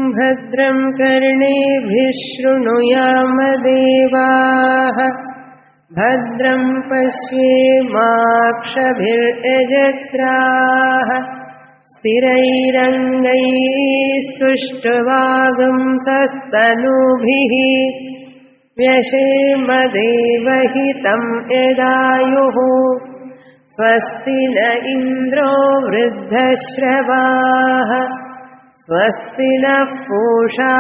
भद्रम् कर्णेभिः शृणुयामदेवाः भद्रम् पश्येमाक्षभिर्यजत्राः स्थिरैरङ्गैस्तुष्टवागुंसस्तनूभिः व्यशेमदेवहितम् यदायुः स्वस्ति न इन्द्रो वृद्धश्रवाः स्वस्ति नः पूषा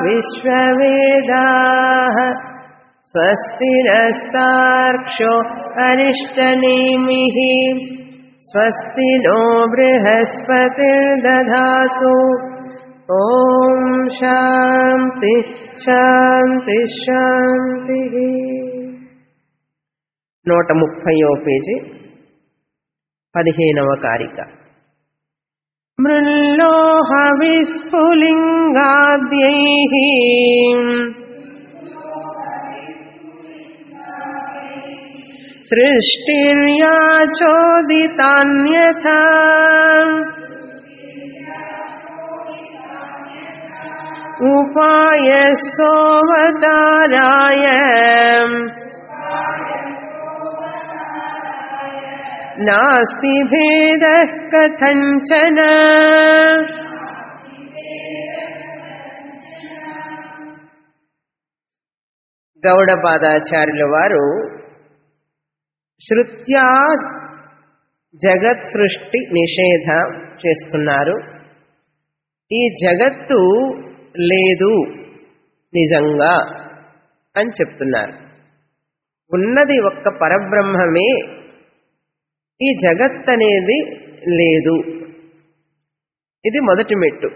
विश्ववेदाः स्वस्ति नस्तार्क्ष्यो अनिष्टनेमिः स्वस्ति नो बृहस्पतिर्दधातु ॐ शान्ति శాంతి శాంతి నూట ముప్పయో పేజీ పదిహేనవ కారిక మృల్లోహ విస్ఫులింగాద్యైః సృష్టిర్యాచోదితాన్యథా उपाय सोऽवताराय नास्ति भेदः कथञ्चन గౌడపాదాచార్యుల వారు శృత్యా జగత్ సృష్టి నిషేధ చేస్తున్నారు ఈ జగత్తు లేదు నిజంగా అని చెప్తున్నారు ఉన్నది ఒక్క పరబ్రహ్మమే ఈ జగత్ అనేది లేదు ఇది మొదటి మెట్టు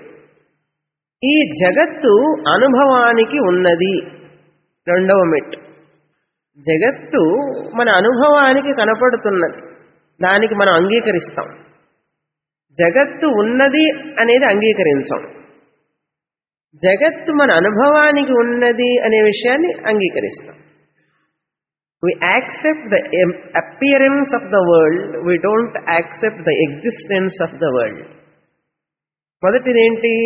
ఈ జగత్తు అనుభవానికి ఉన్నది రెండవ మెట్టు జగత్తు మన అనుభవానికి కనపడుతున్నది దానికి మనం అంగీకరిస్తాం జగత్తు ఉన్నది అనేది అంగీకరించాం జగత్తు మన అనుభవానికి ఉన్నది అనే విషయాన్ని అంగీకరిస్తాం we accept the appearance of the world we don't accept the existence of the world మొదటిదేంటి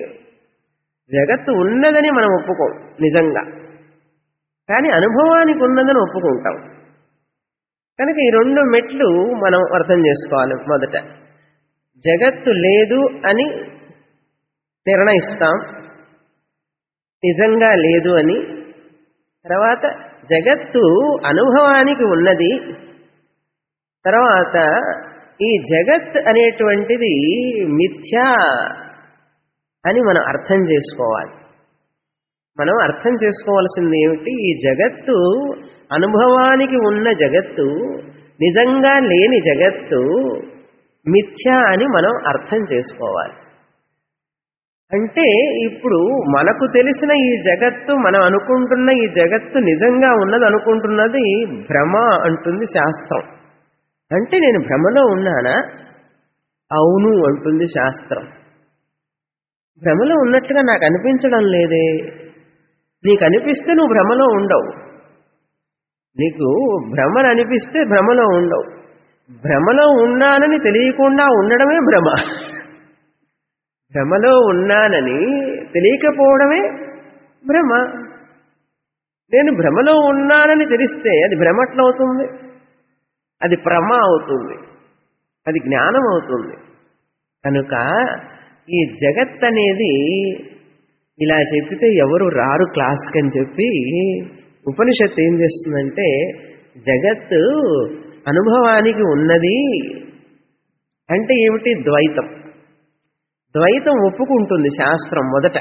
జగత్తు ఉన్నదని మనం ఒప్పుకోం నిజంగా కానీ అనుభవానికి ఉన్నదని ఒప్పుకుంటాం కనుక ఈ రెండు మెట్లు మనం అర్థం చేసుకోవాలి మొదట జగత్తు లేదు అని నిర్ణయిస్తాం నిజంగా లేదు అని తర్వాత జగత్తు అనుభవానికి ఉన్నది తర్వాత ఈ జగత్ అనేటువంటిది మిథ్యా అని మనం అర్థం చేసుకోవాలి మనం అర్థం చేసుకోవాల్సింది ఏమిటి ఈ జగత్తు అనుభవానికి ఉన్న జగత్తు నిజంగా లేని జగత్తు మిథ్యా అని మనం అర్థం చేసుకోవాలి అంటే ఇప్పుడు మనకు తెలిసిన ఈ జగత్తు మనం అనుకుంటున్న ఈ జగత్తు నిజంగా ఉన్నది అనుకుంటున్నది భ్రమ అంటుంది శాస్త్రం అంటే నేను భ్రమలో ఉన్నానా అవును అంటుంది శాస్త్రం భ్రమలో ఉన్నట్టుగా నాకు అనిపించడం లేదే నీకు అనిపిస్తే నువ్వు భ్రమలో ఉండవు నీకు భ్రమలు అనిపిస్తే భ్రమలో ఉండవు భ్రమలో ఉన్నానని తెలియకుండా ఉండడమే భ్రమ భ్రమలో ఉన్నానని తెలియకపోవడమే భ్రమ నేను భ్రమలో ఉన్నానని తెలిస్తే అది భ్రమట్లవుతుంది అది ప్రమ అవుతుంది అది జ్ఞానం అవుతుంది కనుక ఈ జగత్ అనేది ఇలా చెప్పితే ఎవరు రారు క్లాస్కి అని చెప్పి ఉపనిషత్తు ఏం చేస్తుందంటే జగత్తు అనుభవానికి ఉన్నది అంటే ఏమిటి ద్వైతం ద్వైతం ఒప్పుకుంటుంది శాస్త్రం మొదట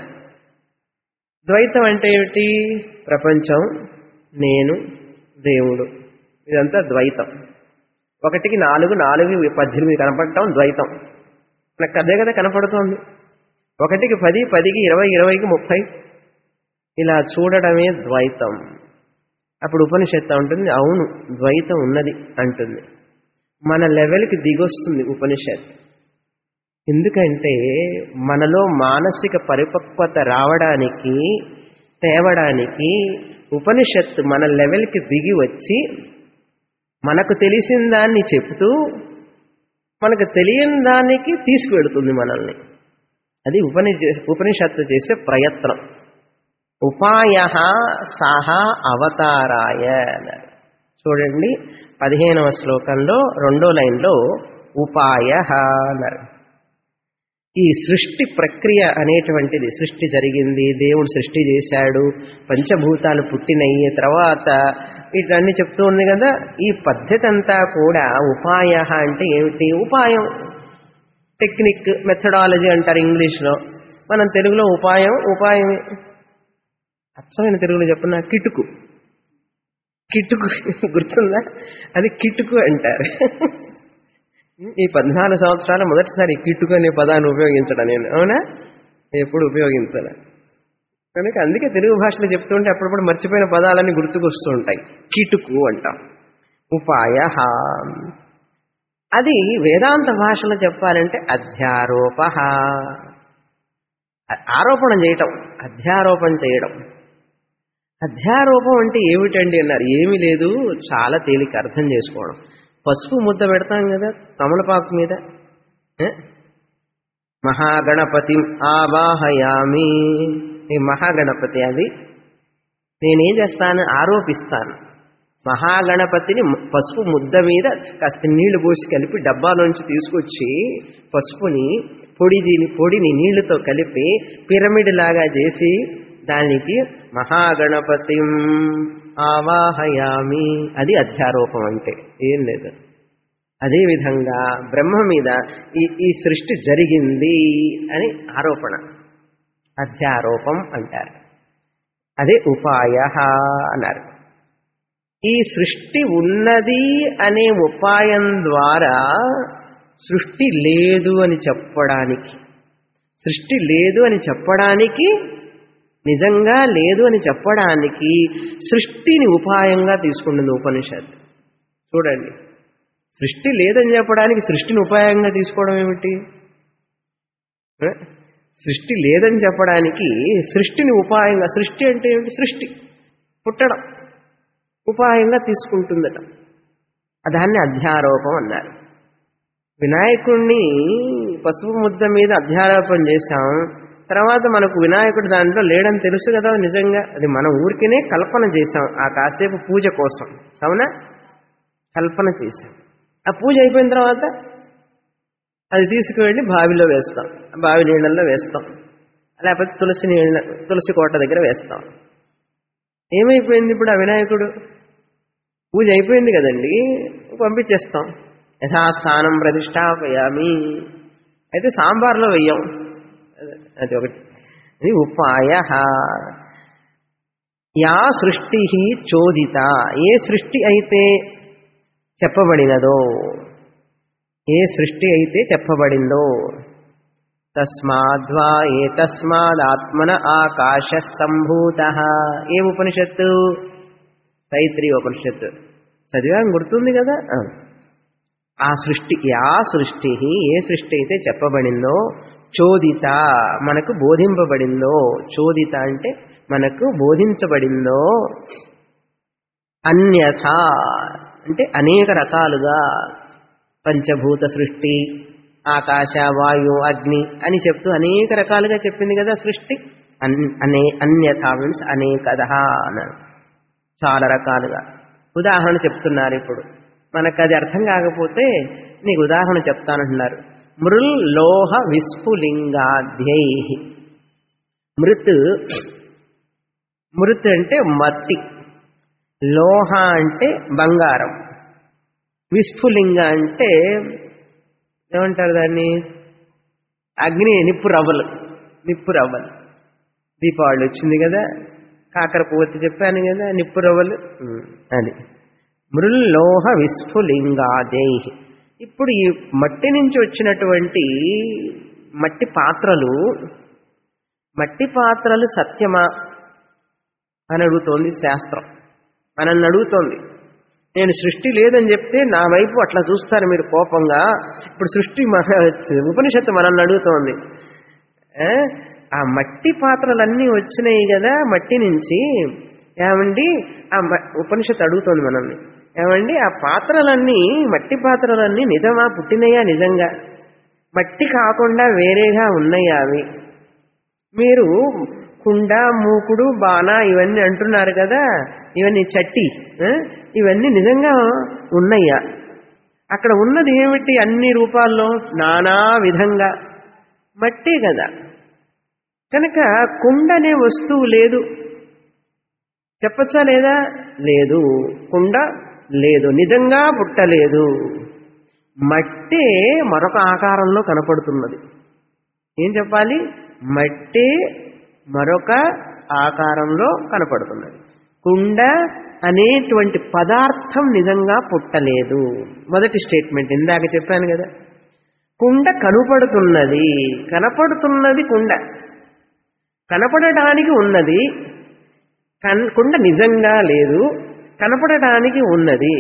ద్వైతం అంటే ఏమిటి ప్రపంచం నేను దేవుడు ఇదంతా ద్వైతం ఒకటికి నాలుగు నాలుగు పద్దెనిమిది కనపడటం ద్వైతం నాకు అదే కదా కనపడుతోంది ఒకటికి పది పదికి ఇరవై ఇరవైకి ముప్పై ఇలా చూడడమే ద్వైతం అప్పుడు ఉపనిషత్తు ఉంటుంది అవును ద్వైతం ఉన్నది అంటుంది మన లెవెల్కి దిగొస్తుంది ఉపనిషత్ ఎందుకంటే మనలో మానసిక పరిపక్వత రావడానికి తేవడానికి ఉపనిషత్తు మన లెవెల్కి దిగి వచ్చి మనకు తెలిసిన దాన్ని చెప్తూ మనకు తెలియని దానికి తీసుకువెడుతుంది మనల్ని అది ఉపనిష ఉపనిషత్తు చేసే ప్రయత్నం ఉపాయ సహ అవతారాయ అన్నారు చూడండి పదిహేనవ శ్లోకంలో రెండో లైన్లో ఉపాయ అన్నారు ఈ సృష్టి ప్రక్రియ అనేటువంటిది సృష్టి జరిగింది దేవుడు సృష్టి చేశాడు పంచభూతాలు పుట్టినయి తర్వాత ఇట్లన్నీ చెప్తూ ఉంది కదా ఈ పద్ధతి అంతా కూడా ఉపాయ అంటే ఏమిటి ఉపాయం టెక్నిక్ మెథడాలజీ అంటారు ఇంగ్లీష్లో మనం తెలుగులో ఉపాయం ఉపాయం అచ్చమైన తెలుగులో చెప్పున్న కిటుకు కిటుకు గుర్తుందా అది కిటుకు అంటారు ఈ పద్నాలుగు సంవత్సరాలు మొదటిసారి కిటుకు అనే పదాన్ని ఉపయోగించడం నేను అవునా ఎప్పుడు ఉపయోగించాల కనుక అందుకే తెలుగు భాషలో చెప్తుంటే అప్పుడప్పుడు మర్చిపోయిన పదాలన్నీ గుర్తుకొస్తూ ఉంటాయి కిటుకు అంటాం ఉపాయ అది వేదాంత భాషలో చెప్పాలంటే అధ్యారోప ఆరోపణ చేయటం అధ్యారోపణ చేయడం అధ్యారోపం అంటే ఏమిటండి అన్నారు ఏమీ లేదు చాలా తేలిక అర్థం చేసుకోవడం పసుపు ముద్ద పెడతాం కదా తమలపాకు మీద ఏ? మహాగణపతి ఆవాహయామి ఈ మహాగణపతి అది నేనేం చేస్తాను ఆరోపిస్తాను మహాగణపతిని పసుపు ముద్ద మీద కాస్త నీళ్లు పోసి కలిపి డబ్బాలోంచి తీసుకొచ్చి పసుపుని పొడి దీని పొడిని నీళ్లతో కలిపి పిరమిడ్ లాగా చేసి దానికి మహాగణపతి ఆవాహయామి అది అధ్యారోపం అంటే ఏం లేదు అదేవిధంగా బ్రహ్మ మీద ఈ ఈ సృష్టి జరిగింది అని ఆరోపణ అధ్యారోపం అంటారు అదే ఉపాయ అన్నారు ఈ సృష్టి ఉన్నది అనే ఉపాయం ద్వారా సృష్టి లేదు అని చెప్పడానికి సృష్టి లేదు అని చెప్పడానికి నిజంగా లేదు అని చెప్పడానికి సృష్టిని ఉపాయంగా తీసుకుంటుంది ఉపనిషత్ చూడండి సృష్టి లేదని చెప్పడానికి సృష్టిని ఉపాయంగా తీసుకోవడం ఏమిటి ఏ? సృష్టి లేదని చెప్పడానికి సృష్టిని ఉపాయంగా సృష్టి అంటే ఏమిటి సృష్టి పుట్టడం ఉపాయంగా తీసుకుంటుందట దాన్ని అధ్యారోపం అన్నారు వినాయకుణ్ణి పసుపు ముద్ద మీద అధ్యారోపణ చేశాం తర్వాత మనకు వినాయకుడు దాంట్లో లేడని తెలుసు కదా నిజంగా అది మన ఊరికినే కల్పన చేశాం ఆ కాసేపు పూజ కోసం అవునా కల్పన చేశాం ఆ పూజ అయిపోయిన తర్వాత అది తీసుకువెళ్ళి బావిలో వేస్తాం బావి నీళ్ళల్లో వేస్తాం లేకపోతే తులసి నీళ్ళ తులసి కోట దగ్గర వేస్తాం ఏమైపోయింది ఇప్పుడు ఆ వినాయకుడు పూజ అయిపోయింది కదండి పంపించేస్తాం యథాస్థానం ప్రతిష్టాపయామి అయితే సాంబార్లో వెయ్యం అది ఒకటి ఇది ఉపాయ యా సృష్టి చోదిత ఏ సృష్టి అయితే చెప్పబడినదో ఏ సృష్టి అయితే చెప్పబడిందో తస్మాద్వా ఏ తస్మాదాత్మన ఆకాశ సంభూత ఏ ఉపనిషత్తు తైత్రి ఉపనిషత్తు చదివాం గుర్తుంది కదా ఆ. ఆ సృష్టి యా సృష్టి ఏ సృష్టి అయితే చెప్పబడిందో చోదిత మనకు బోధింపబడిందో చోదిత అంటే మనకు బోధించబడిందో అన్యథ అంటే అనేక రకాలుగా పంచభూత సృష్టి ఆకాశ వాయు అగ్ని అని చెప్తూ అనేక రకాలుగా చెప్పింది కదా సృష్టి అన్ అనే అన్యథ మీన్స్ అనేకద అన్నారు చాలా రకాలుగా ఉదాహరణ చెప్తున్నారు ఇప్పుడు మనకు అది అర్థం కాకపోతే నీకు ఉదాహరణ చెప్తానంటున్నారు మృల్ లోహ విస్ఫులింగాధ్యై మృత్ మృత్ అంటే మట్టి లోహ అంటే బంగారం విస్ఫులింగ అంటే ఏమంటారు దాన్ని అగ్ని నిప్పు రవ్వలు నిప్పు రవ్వలు దీపావళి వచ్చింది కదా కాకర పువ్వతి చెప్పాను కదా నిప్పు రవ్వలు ఉమ్, అది మృల్లోహ విస్ఫులింగాదే ఇప్పుడు ఈ మట్టి నుంచి వచ్చినటువంటి మట్టి పాత్రలు మట్టి పాత్రలు సత్యమా అని అడుగుతోంది శాస్త్రం మనల్ని అడుగుతోంది నేను సృష్టి లేదని చెప్తే నా వైపు అట్లా చూస్తారు మీరు కోపంగా ఇప్పుడు సృష్టి మన ఉపనిషత్తు మనల్ని అడుగుతోంది ఏ? ఆ మట్టి పాత్రలన్నీ వచ్చినాయి కదా మట్టి నుంచి ఏమండి ఆ మ- ఉపనిషత్తు అడుగుతోంది మనల్ని ఏమండి ఆ పాత్రలన్నీ మట్టి పాత్రలన్నీ నిజమా పుట్టినయా నిజంగా మట్టి కాకుండా వేరేగా ఉన్నాయి అవి మీరు కుండ మూకుడు బాణ ఇవన్నీ అంటున్నారు కదా ఇవన్నీ చట్టి ఆ? ఇవన్నీ నిజంగా ఉన్నాయా అక్కడ ఉన్నది ఏమిటి అన్ని రూపాల్లో నానా విధంగా మట్టే కదా కనుక కుండ అనే వస్తువు లేదు చెప్పచ్చా లేదా లేదు కుండ లేదు నిజంగా పుట్టలేదు మట్టే మరొక ఆకారంలో కనపడుతున్నది ఏం చెప్పాలి మట్టే మరొక ఆకారంలో కనపడుతున్నది కుండ అనేటువంటి పదార్థం నిజంగా పుట్టలేదు మొదటి స్టేట్మెంట్ ఇందాక చెప్పాను కదా కుండ కనపడుతున్నది కనపడుతున్నది కుండ కనపడటానికి ఉన్నది కన్ కుండ నిజంగా లేదు కనపడటానికి ఉన్నది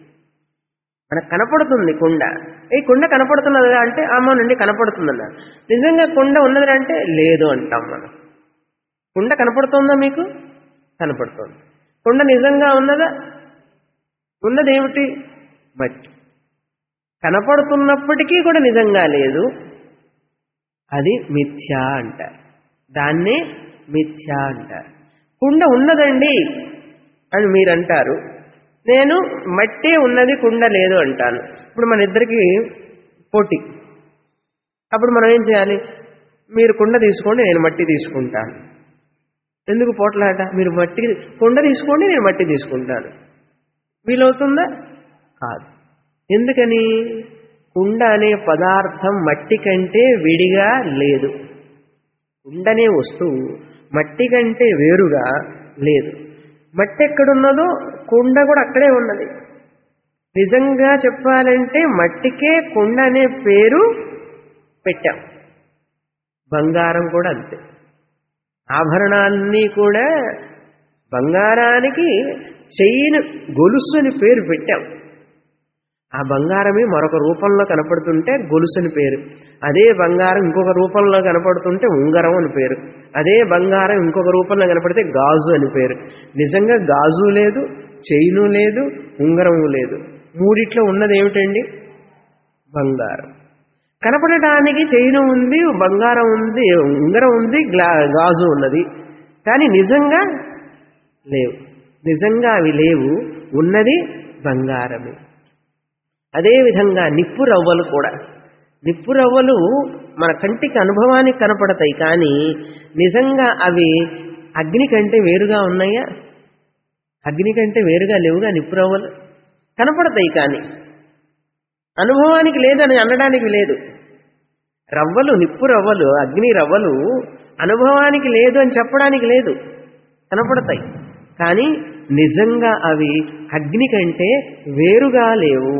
మనకు కనపడుతుంది కుండ ఏ కుండ కనపడుతున్నదా అంటే అమ్మనండి కనపడుతుందన్న నిజంగా కుండ ఉన్నది అంటే లేదు అంటాం మనం కుండ కనపడుతుందా మీకు కనపడుతుంది కుండ నిజంగా ఉన్నదా ఉన్నది ఏమిటి మట్టి కనపడుతున్నప్పటికీ కూడా నిజంగా లేదు అది మిథ్యా అంటారు దాన్నే మిథ్యా అంటారు కుండ ఉన్నదండి అని మీరు అంటారు నేను మట్టే ఉన్నది కుండ లేదు అంటాను ఇప్పుడు మన ఇద్దరికి పోటీ అప్పుడు మనం ఏం చేయాలి మీరు కుండ తీసుకోండి నేను మట్టి తీసుకుంటాను ఎందుకు పోట్లాట మీరు మట్టి కుండ తీసుకోండి నేను మట్టి తీసుకుంటాను వీలవుతుందా కాదు ఎందుకని కుండ అనే పదార్థం మట్టి కంటే విడిగా లేదు కుండ అనే వస్తువు మట్టి కంటే వేరుగా లేదు మట్టి ఎక్కడున్నదో కుండ కూడా అక్కడే ఉన్నది నిజంగా చెప్పాలంటే మట్టికే కుండ అనే పేరు పెట్టాం బంగారం కూడా అంతే ఆభరణాలన్నీ కూడా బంగారానికి చెయ్యిని గొలుసు అని పేరు పెట్టాం ఆ బంగారమే మరొక రూపంలో కనపడుతుంటే గొలుసు అని పేరు అదే బంగారం ఇంకొక రూపంలో కనపడుతుంటే ఉంగరం అని పేరు అదే బంగారం ఇంకొక రూపంలో కనపడితే గాజు అని పేరు నిజంగా గాజు లేదు చైను లేదు ఉంగరము లేదు మూడిట్లో ఉన్నది ఏమిటండి బంగారం కనపడటానికి చైను ఉంది బంగారం ఉంది ఉంగరం ఉంది గ్లా గాజు ఉన్నది కానీ నిజంగా లేవు నిజంగా అవి లేవు ఉన్నది బంగారమే అదేవిధంగా నిప్పు రవ్వలు కూడా నిప్పు రవ్వలు మన కంటికి అనుభవానికి కనపడతాయి కానీ నిజంగా అవి అగ్ని కంటే వేరుగా ఉన్నాయా అగ్ని కంటే వేరుగా లేవుగా నిప్పు రవ్వలు కనపడతాయి కానీ అనుభవానికి లేదని అనడానికి లేదు రవ్వలు నిప్పు రవ్వలు అగ్ని రవ్వలు అనుభవానికి లేదు అని చెప్పడానికి లేదు కనపడతాయి కానీ నిజంగా అవి అగ్ని కంటే వేరుగా లేవు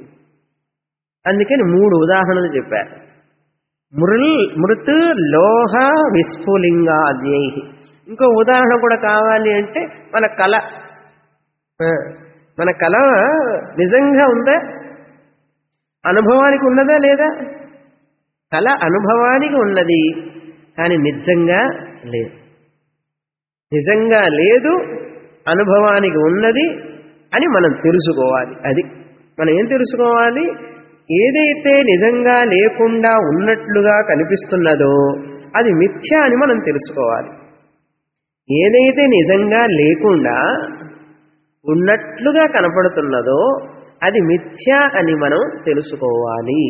అందుకని మూడు ఉదాహరణలు చెప్పారు మృల్ మృత్ లోహ విస్ఫులింగాద్యై ఇంకో ఉదాహరణ కూడా కావాలి అంటే మన కళ ఆ, మన కళ నిజంగా ఉందా అనుభవానికి ఉన్నదా లేదా కళ అనుభవానికి ఉన్నది కానీ నిజంగా లేదు నిజంగా లేదు అనుభవానికి ఉన్నది అని మనం తెలుసుకోవాలి అది మనం ఏం తెలుసుకోవాలి ఏదైతే నిజంగా లేకుండా ఉన్నట్లుగా కనిపిస్తున్నదో అది మిథ్య అని మనం తెలుసుకోవాలి ఏదైతే నిజంగా లేకుండా ఉన్నట్లుగా కనపడుతున్నదో అది మిథ్య అని మనం తెలుసుకోవాలి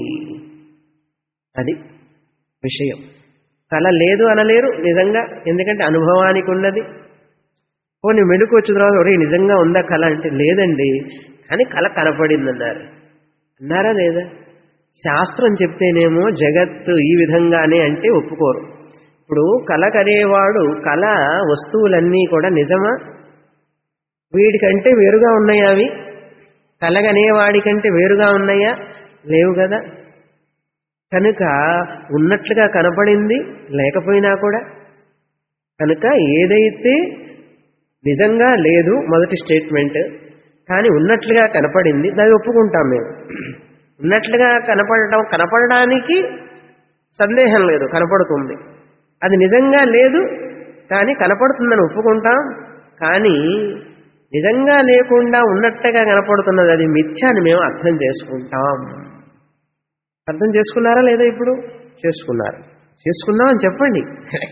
అది విషయం కళ లేదు అనలేరు నిజంగా ఎందుకంటే అనుభవానికి ఉన్నది పోనీ మెడుకు వచ్చిన తర్వాత ఒరే నిజంగా ఉందా కళ అంటే లేదండి కానీ కళ కనపడిందన్నారు అన్నారా లేదా శాస్త్రం చెప్తేనేమో జగత్తు ఈ విధంగానే అంటే ఒప్పుకోరు ఇప్పుడు కళ కనేవాడు కళ వస్తువులన్నీ కూడా నిజమా వీడికంటే వేరుగా ఉన్నాయా అవి కలగనేవాడికంటే వేరుగా ఉన్నాయా లేవు కదా కనుక ఉన్నట్లుగా కనపడింది లేకపోయినా కూడా కనుక ఏదైతే నిజంగా లేదు మొదటి స్టేట్మెంట్ కానీ ఉన్నట్లుగా కనపడింది దాన్ని ఒప్పుకుంటాం మేము ఉన్నట్లుగా కనపడటం కనపడడానికి సందేహం లేదు కనపడుతుంది అది నిజంగా లేదు కానీ కనపడుతుందని ఒప్పుకుంటాం కానీ నిజంగా లేకుండా ఉన్నట్టుగా కనపడుతున్నది అది మిథ్య అని మేము అర్థం చేసుకుంటాం అర్థం చేసుకున్నారా లేదా ఇప్పుడు చేసుకున్నారు చేసుకున్నాం అని చెప్పండి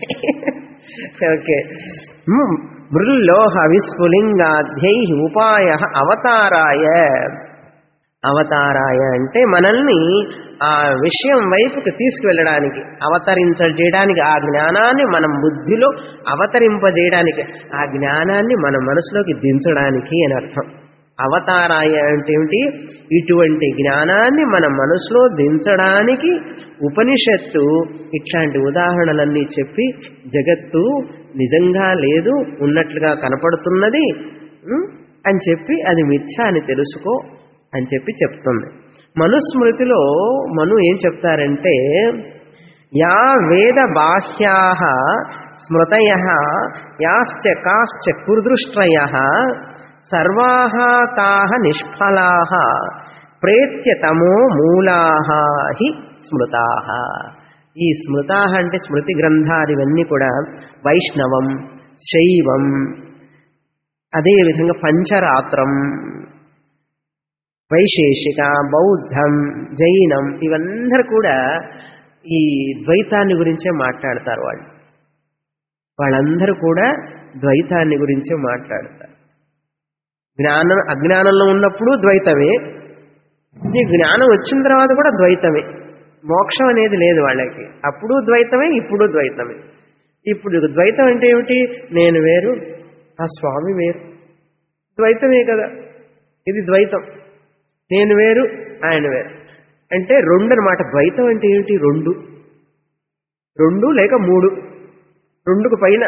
ఓకే మృల్లోహ విస్ఫులింగాధ్యై ఉపాయ అవతారాయ అవతారాయ అంటే మనల్ని ఆ విషయం వైపుకి తీసుకువెళ్ళడానికి అవతరించజేయడానికి ఆ జ్ఞానాన్ని మనం బుద్ధిలో అవతరింపజేయడానికి ఆ జ్ఞానాన్ని మన మనసులోకి దించడానికి అని అర్థం అవతారాయ అంటే ఏమిటి ఇటువంటి జ్ఞానాన్ని మన మనసులో దించడానికి ఉపనిషత్తు ఇట్లాంటి ఉదాహరణలన్నీ చెప్పి జగత్తు నిజంగా లేదు ఉన్నట్లుగా కనపడుతున్నది ఉం, అని చెప్పి అది మిథ్య అని తెలుసుకో అని చెప్పి చెప్తుంది మనుస్మృతిలో మను ఏం చెప్తారంటే యా వేద బాహ్యా స్మృతయ యాశ్చ కాశ్చ కుర్దృష్టయ సర్వాః తాః నిష్ఫలాః ప్రేత్య తమో మూలాః హి స్మృతాః ఈ స్మృతాః అంటే స్మృతి గ్రంథాలు ఇవన్నీ కూడా వైష్ణవం శైవం అదేవిధంగా పంచరాత్రం వైశేషిక బౌద్ధం జైనం ఇవందరూ కూడా ఈ ద్వైతాన్ని గురించే మాట్లాడతారు వాళ్ళు వాళ్ళందరూ కూడా ద్వైతాన్ని గురించే మాట్లాడతారు జ్ఞానం అజ్ఞానంలో ఉన్నప్పుడు ద్వైతమే ఈ జ్ఞానం వచ్చిన తర్వాత కూడా ద్వైతమే మోక్షం అనేది లేదు వాళ్ళకి అప్పుడు ద్వైతమే ఇప్పుడు ద్వైతమే ఇప్పుడు ద్వైతం అంటే ఏమిటి నేను వేరు ఆ స్వామి వేరు ద్వైతమే కదా ఇది ద్వైతం నేను వేరు ఆయన వేరు అంటే రెండు అనమాట ద్వైతం అంటే ఏమిటి రెండు రెండు లేక మూడు రెండుకు పైన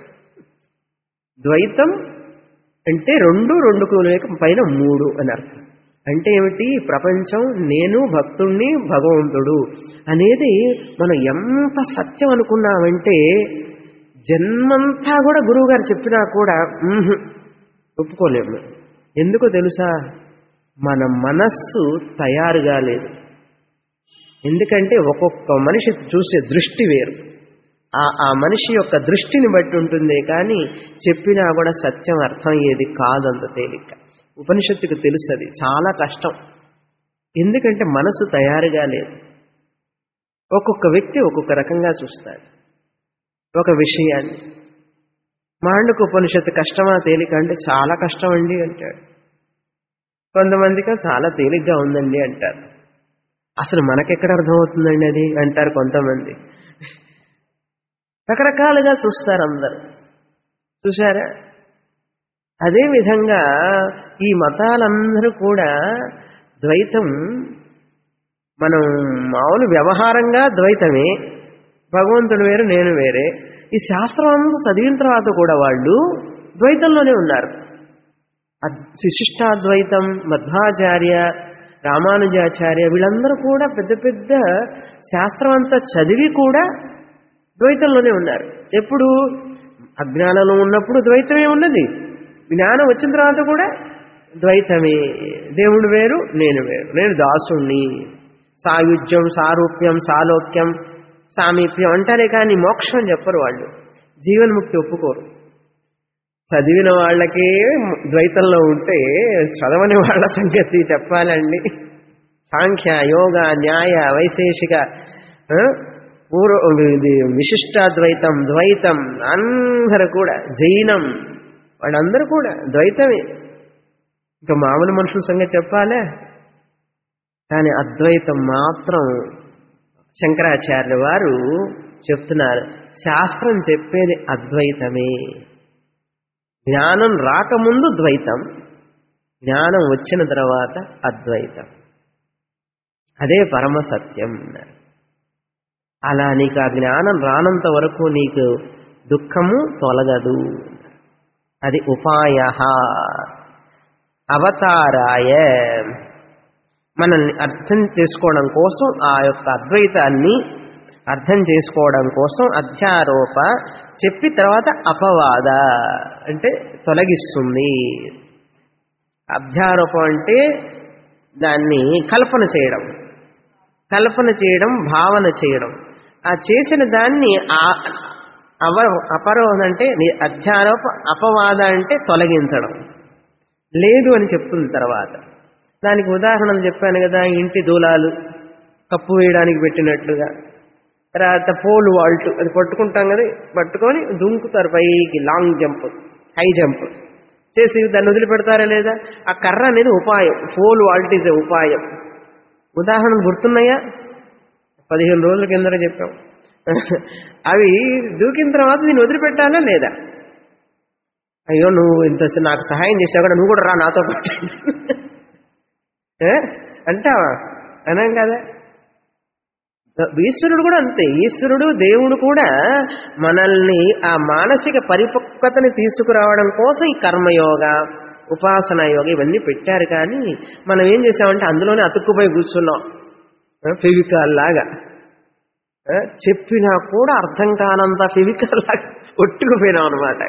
ద్వైతం అంటే రెండు రెండుకు లేక పైన మూడు అని అర్థం అంటే ఏమిటి ప్రపంచం నేను భక్తుణ్ణి భగవంతుడు అనేది మనం ఎంత సత్యం అనుకున్నామంటే జన్మంతా కూడా గురువుగారు చెప్పినా కూడా మ్హూ, ఒప్పుకోలేము ఎందుకో తెలుసా మన మనస్సు తయారుగా లేదు ఎందుకంటే ఒక్కొక్క మనిషి చూసే దృష్టి వేరు ఆ ఆ మనిషి యొక్క దృష్టిని బట్టి ఉంటుంది కానీ చెప్పినా కూడా సత్యం అర్థమయ్యేది కాదంత తేలిక ఉపనిషత్తుకు తెలుసు అది చాలా కష్టం ఎందుకంటే మనసు తయారుగా లేదు ఒక్కొక్క వ్యక్తి ఒక్కొక్క రకంగా చూస్తాడు ఒక విషయాన్ని మాండుకు ఉపనిషత్తు కష్టమా తేలిక అంటే చాలా కష్టం అండి అంటాడు కొంతమందికి చాలా తేలిగ్గా ఉందండి అంటారు అసలు మనకెక్కడ అర్థమవుతుందండి అది అంటారు కొంతమంది రకరకాలుగా చూస్తారు అందరు చూసారా అదేవిధంగా ఈ మతాలందరూ కూడా ద్వైతం మనం మామూలు వ్యవహారంగా ద్వైతమే భగవంతుడు వేరు నేను వేరే ఈ శాస్త్రం అంతా చదివిన తర్వాత కూడా వాళ్ళు ద్వైతంలోనే ఉన్నారు అద్- విశిష్టాద్వైతం మధ్వాచార్య రామానుజాచార్య వీళ్ళందరూ కూడా పెద్ద పెద్ద శాస్త్రం అంతా చదివి కూడా ద్వైతంలోనే ఉన్నారు ఎప్పుడు అజ్ఞానంలో ఉన్నప్పుడు ద్వైతమే ఉన్నది జ్ఞానం వచ్చిన తర్వాత కూడా ద్వైతమే దేవుడు వేరు నేను వేరు నేను దాసుణ్ణి సాయుధ్యం సారూప్యం సాలోక్యం సామీప్యం అంటారే కానీ మోక్షం చెప్పరు వాళ్ళు జీవన్ముక్తి ఒప్పుకోరు చదివిన వాళ్ళకే ద్వైతంలో ఉంటే చదవని వాళ్ళ సంగతి చెప్పాలండి సాంఖ్య యోగ న్యాయ వైశేషిక ఆ, పూర్వ ఇది విశిష్టాద్వైతం ద్వైతం అందరూ కూడా జైనం వాళ్ళందరూ కూడా ద్వైతమే ఇంకా మామూలు మనుషుల సంగతి చెప్పాలే కానీ అద్వైతం మాత్రం శంకరాచార్య వారు చెప్తున్నారు శాస్త్రం చెప్పేది అద్వైతమే జ్ఞానం రాకముందు ద్వైతం జ్ఞానం వచ్చిన తర్వాత అద్వైతం అదే పరమ సత్యం అన్నారు అలా నీకు ఆ జ్ఞానం రానంత వరకు నీకు దుఃఖము తొలగదు అది ఉపాయ అవతారాయ మనల్ని అర్థం చేసుకోవడం కోసం ఆ యొక్క అద్వైతాన్ని అర్థం చేసుకోవడం కోసం అధ్యారోప చెప్పి తర్వాత అపవాద అంటే తొలగిస్తుంది అధ్యారోపం అంటే దాన్ని కల్పన చేయడం కల్పన చేయడం భావన చేయడం ఆ చేసిన దాన్ని ఆ- అవ అపరోధ అంటే ని- అధ్యారోప అపవాద అంటే తొలగించడం లేదు అని చెప్తుంది తర్వాత దానికి ఉదాహరణలు చెప్పాను కదా ఇంటి దూలాలు కప్పు వేయడానికి పెట్టినట్లుగా తర్వాత పోల్ వాల్ట్ అది పట్టుకుంటాం కదా పట్టుకొని దుంకుతారు పైకి లాంగ్ జంప్ హై జంప్ చేసి దాన్ని వదిలిపెడతారా లేదా ఆ కర్ర అనేది ఉపాయం పోల్ వాల్ట్ ఈజ్ ఉపాయం ఉదాహరణ గుర్తున్నాయా పదిహేను రోజుల కింద చెప్పాం అవి దూకిన తర్వాత నేను వదిలిపెట్టాలా లేదా అయ్యో నువ్వు ఇంత నాకు సహాయం చేసావు కూడా నువ్వు కూడా రా నాతో పాటు ఏ? అంటావా అనం కదా ఈశ్వరుడు కూడా అంతే ఈశ్వరుడు దేవుడు కూడా మనల్ని ఆ మానసిక పరిపక్వతని తీసుకురావడం కోసం ఈ కర్మయోగ ఉపాసన యోగ ఇవన్నీ పెట్టారు కానీ మనం ఏం చేసామంటే అందులోనే అతుక్కుపోయి కూర్చున్నాం ఫెవికాల్ లాగా ఆ, చెప్పినా కూడా అర్థం కానంత ఫెవికాల్ లాగా కొట్టుకుపోయినాం అనమాట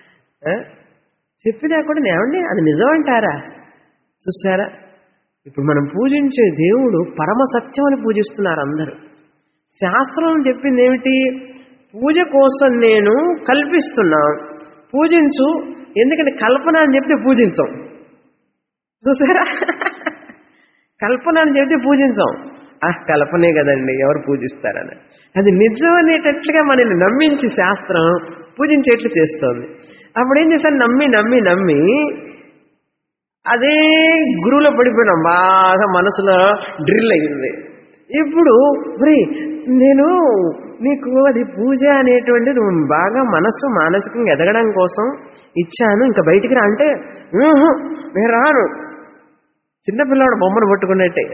చెప్పినా కూడా ఏమండి అది నిజం అంటారా చూసారా ఇప్పుడు మనం పూజించే దేవుడు పరమ సత్యం అని పూజిస్తున్నారు అందరూ శాస్త్రం చెప్పింది ఏమిటి పూజ కోసం నేను కల్పిస్తున్నా పూజించు ఎందుకంటే కల్పన అని చెప్తే పూజించం చూసారా కల్పన అని చెప్తే పూజించం ఆ కల్పనే కదండి ఎవరు పూజిస్తారని అది నిజం అనేటట్లుగా మనల్ని నమ్మించి శాస్త్రం పూజించేట్లు చేస్తోంది అప్పుడు ఏం చేశాను నమ్మి నమ్మి నమ్మి అదే గురువులో పడిపోయినాం బాగా మనసులో డ్రిల్ అయింది ఇప్పుడు మరి నేను నీకు అది పూజ అనేటువంటిది నువ్వు బాగా మనస్సు మానసికంగా ఎదగడం కోసం ఇచ్చాను ఇంకా బయటికి రా అంటే "ఊహు, నేను రాను చిన్నపిల్లవాడు బొమ్మను పట్టుకున్నట్టే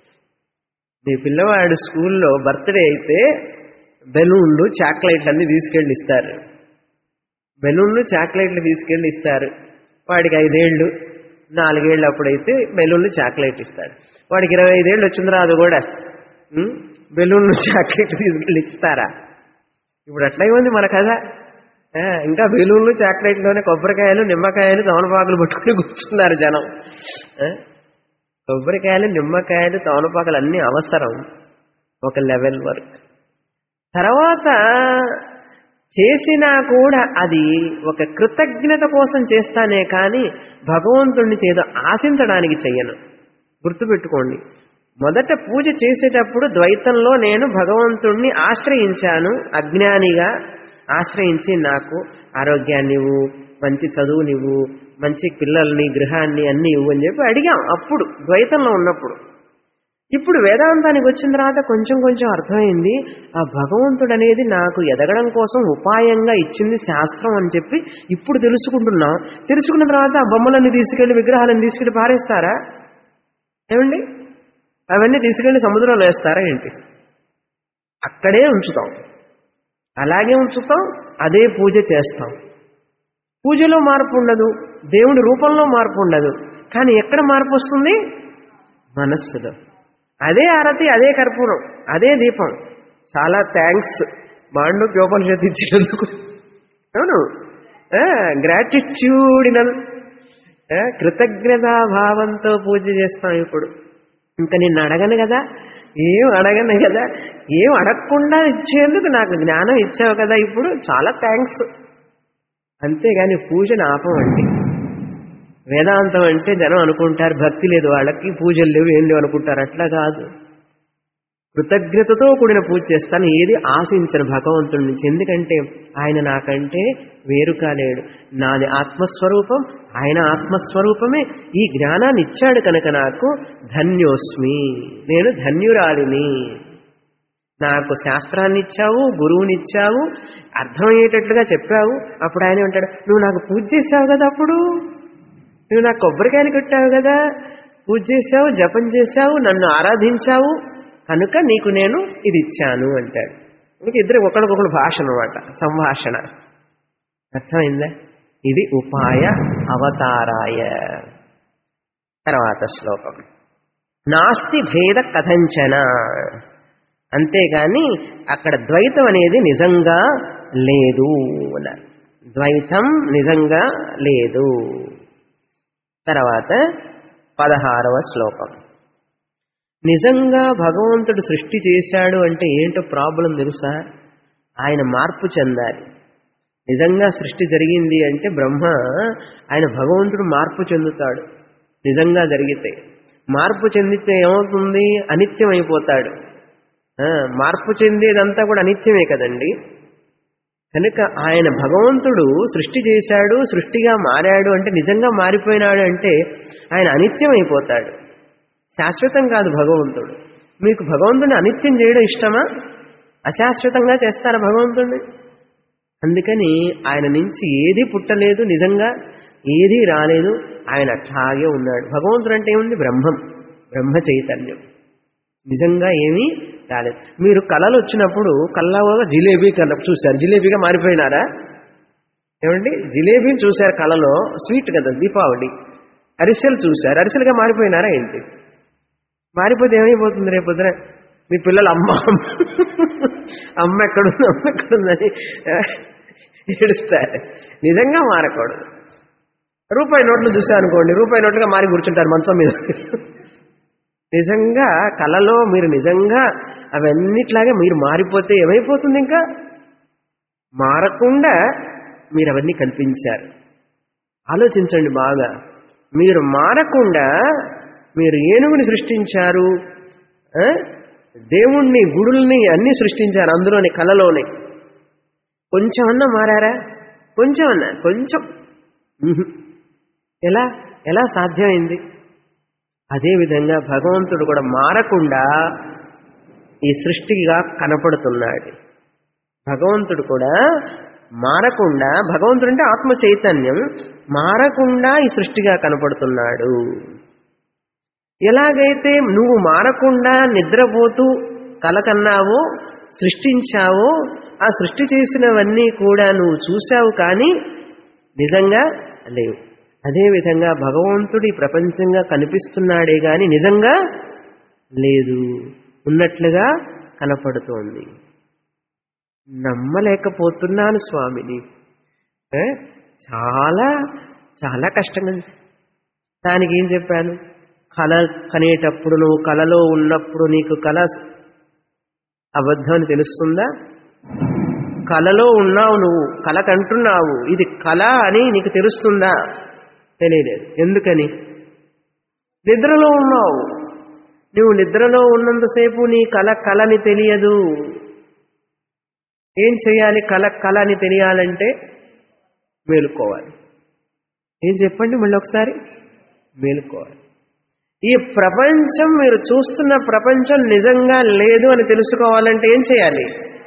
నీ పిల్లవాడు స్కూల్లో బర్త్డే అయితే బెలూన్లు చాక్లెట్లు అన్ని తీసుకెళ్ళి ఇస్తారు బెలూన్లు చాక్లెట్లు తీసుకెళ్ళి ఇస్తారు వాడికి ఐదేళ్ళు నాలుగేళ్ళు అప్పుడైతే బెలూన్లు చాక్లెట్ ఇస్తాడు వాడికి ఇరవై ఐదేళ్ళు వచ్చింది రాదు కూడా ఉం? బెలూన్లు చాక్లెట్ తీసుకెళ్ళి ఇస్తారా ఇప్పుడు అట్లా ఉంది మన కథ ఆ, ఇంకా బెలూన్లు చాక్లెట్లోనే కొబ్బరికాయలు నిమ్మకాయలు తమలపాకులు పట్టుకుని కూర్చున్నారు జనం ఆ? కొబ్బరికాయలు నిమ్మకాయలు తమలపాకులు అన్నీ అవసరం ఒక లెవెల్ వరకు తర్వాత చేసినా కూడా అది ఒక కృతజ్ఞత కోసం చేస్తానే కానీ భగవంతుణ్ణి చేదో ఆశించడానికి చెయ్యను గుర్తుపెట్టుకోండి మొదట పూజ చేసేటప్పుడు ద్వైతంలో నేను భగవంతుణ్ణి ఆశ్రయించాను అజ్ఞానిగా ఆశ్రయించి నాకు ఆరోగ్యాన్ని ఇవ్వు మంచి చదువునివ్వు మంచి పిల్లల్ని గృహాన్ని అన్ని ఇవ్వు అని చెప్పి అడిగాం అప్పుడు ద్వైతంలో ఉన్నప్పుడు ఇప్పుడు వేదాంతానికి వచ్చిన తర్వాత కొంచెం కొంచెం అర్థమైంది ఆ భగవంతుడు అనేది నాకు ఎదగడం కోసం ఉపాయంగా ఇచ్చింది శాస్త్రం అని చెప్పి ఇప్పుడు తెలుసుకుంటున్నాం తెలుసుకున్న తర్వాత ఆ బొమ్మలన్నీ తీసుకెళ్లి విగ్రహాలను తీసుకెళ్లి పారేస్తారా ఏమండి అవన్నీ తీసుకెళ్లి సముద్రంలో వేస్తారా ఏంటి అక్కడే ఉంచుతాం అలాగే ఉంచుతాం అదే పూజ చేస్తాం పూజలో మార్పు ఉండదు దేవుడి రూపంలో మార్పు ఉండదు కానీ ఎక్కడ మార్పు వస్తుంది మనస్సులో అదే ఆరతి అదే కర్పూరం అదే దీపం చాలా థ్యాంక్స్ మాండోప్యోపనిషత్తు ఇచ్చినందుకు అవును గ్రాటిట్యూడినల్ కృతజ్ఞతా భావంతో పూజ చేస్తాం ఇప్పుడు ఇంకా నిన్ను అడగను కదా ఏం అడగను కదా ఏం అడగకుండా ఇచ్చేందుకు నాకు జ్ఞానం ఇచ్చావు కదా ఇప్పుడు చాలా థ్యాంక్స్ అంతేగాని పూజను ఆపమండి వేదాంతం అంటే జనం అనుకుంటారు భక్తి లేదు వాళ్ళకి పూజలు లేవు ఏం లేవు అనుకుంటారు అట్లా కాదు కృతజ్ఞతతో కూడిన పూజ చేస్తాను ఏది ఆశించను భగవంతుడి నుంచి ఎందుకంటే ఆయన నాకంటే వేరు కాలేడు నాది ఆత్మస్వరూపం ఆయన ఆత్మస్వరూపమే ఈ జ్ఞానాన్ని ఇచ్చాడు కనుక నాకు ధన్యోస్మి నేను ధన్యురాలిని నాకు శాస్త్రాన్ని ఇచ్చావు గురువుని ఇచ్చావు అర్థమయ్యేటట్లుగా చెప్పావు అప్పుడు ఆయన అంటాడు నువ్వు నాకు పూజ చేశావు కదా అప్పుడు నువ్వు నాకు కొబ్బరికాయలు కట్టావు కదా పూజ చేశావు జపం చేశావు నన్ను ఆరాధించావు కనుక నీకు నేను ఇది ఇచ్చాను అంటాడు ఇంక ఇద్దరు ఒకరికొకరు భాష అనమాట సంభాషణ అర్థమైందా ఇది ఉపాయ అవతారాయ తర్వాత శ్లోకం నాస్తి భేద కథంచన అంతేగాని అక్కడ ద్వైతం అనేది నిజంగా లేదు అన్నారు ద్వైతం నిజంగా లేదు తర్వాత పదహారవ శ్లోకం నిజంగా భగవంతుడు సృష్టి చేశాడు అంటే ఏంటో ప్రాబ్లం తెలుసా ఆయన మార్పు చెందాలి నిజంగా సృష్టి జరిగింది అంటే బ్రహ్మ ఆయన భగవంతుడు మార్పు చెందుతాడు నిజంగా జరిగితే మార్పు చెందితే ఏమవుతుంది అనిత్యం అయిపోతాడు ఆ, మార్పు చెందేదంతా కూడా అనిత్యమే కదండి కనుక ఆయన భగవంతుడు సృష్టి చేశాడు సృష్టిగా మారాడు అంటే నిజంగా మారిపోయినాడు అంటే ఆయన అనిత్యం అయిపోతాడు శాశ్వతం కాదు భగవంతుడు మీకు భగవంతుని అనిత్యం చేయడం ఇష్టమా అశాశ్వతంగా చేస్తారా భగవంతుడిని అందుకని ఆయన నుంచి ఏది పుట్టలేదు నిజంగా ఏదీ రాలేదు ఆయన అట్లాగే ఉన్నాడు భగవంతుడు అంటే ఏముంది బ్రహ్మం బ్రహ్మ చైతన్యం నిజంగా ఏమీ రాలేదు మీరు కళలు వచ్చినప్పుడు కళ్ళలో జిలేబీ కళ్ళ చూశారు జిలేబీగా మారిపోయినారా ఏమండి జిలేబీని చూశారు కళలో స్వీట్ కదా దీపావళి అరిసెలు చూశారు అరిసెలుగా మారిపోయినారా ఏంటి మారిపోతే ఏమైపోతుంది రేపొద్దున మీ పిల్లలు అమ్మ అమ్మ ఎక్కడుంది అమ్మ ఎక్కడుందని ఏడుస్తారు నిజంగా మారకూడదు రూపాయి నోట్లు చూశారనుకోండి రూపాయి నోట్లుగా మారి కూర్చుంటారు మంచం మీద నిజంగా కళలో మీరు నిజంగా అవన్నిట్లాగే మీరు మారిపోతే ఏమైపోతుంది ఇంకా మారకుండా మీరు అవన్నీ కల్పించారు ఆలోచించండి బాగా మీరు మారకుండా మీరు ఏనుగుని సృష్టించారు ఆ? దేవుణ్ణి గుడుల్ని అన్ని సృష్టించారు అందులోని కళలోనే కొంచెమన్నా మారారా కొంచెమన్నా కొంచెం ఉహు. ఎలా ఎలా సాధ్యమైంది అదేవిధంగా భగవంతుడు కూడా మారకుండా ఈ సృష్టిగా కనపడుతున్నాడు భగవంతుడు కూడా మారకుండా భగవంతుడు అంటే ఆత్మ చైతన్యం మారకుండా ఈ సృష్టిగా కనపడుతున్నాడు ఎలాగైతే నువ్వు మారకుండా నిద్రపోతూ కలకన్నావో సృష్టించావో ఆ సృష్టి చేసినవన్నీ కూడా నువ్వు చూశావు కానీ నిజంగా లేవు అదేవిధంగా భగవంతుడు ఈ ప్రపంచంగా కనిపిస్తున్నాడే గాని నిజంగా లేదు ఉన్నట్లుగా కనపడుతోంది నమ్మలేకపోతున్నాను స్వామిని ఏ? చాలా చాలా కష్టంగా ఉంది. దానికి ఏం చెప్పాను కళ కనేటప్పుడు నువ్వు కళలో ఉన్నప్పుడు నీకు కళ అబద్ధం అని తెలుస్తుందా కళలో ఉన్నావు నువ్వు కళ కంటున్నావు ఇది కళ అని నీకు తెలుస్తుందా తెలియలేదు ఎందుకని నిద్రలో ఉన్నావు నువ్వు నిద్రలో ఉన్నంతసేపు నీ కళ కళని తెలియదు ఏం చేయాలి కళ కళ అని తెలియాలంటే మేలుకోవాలి ఏం చెప్పండి మళ్ళీ ఒకసారి మేలుకోవాలి ఈ ప్రపంచం మీరు చూస్తున్న ప్రపంచం నిజంగా లేదు అని తెలుసుకోవాలంటే ఏం చేయాలి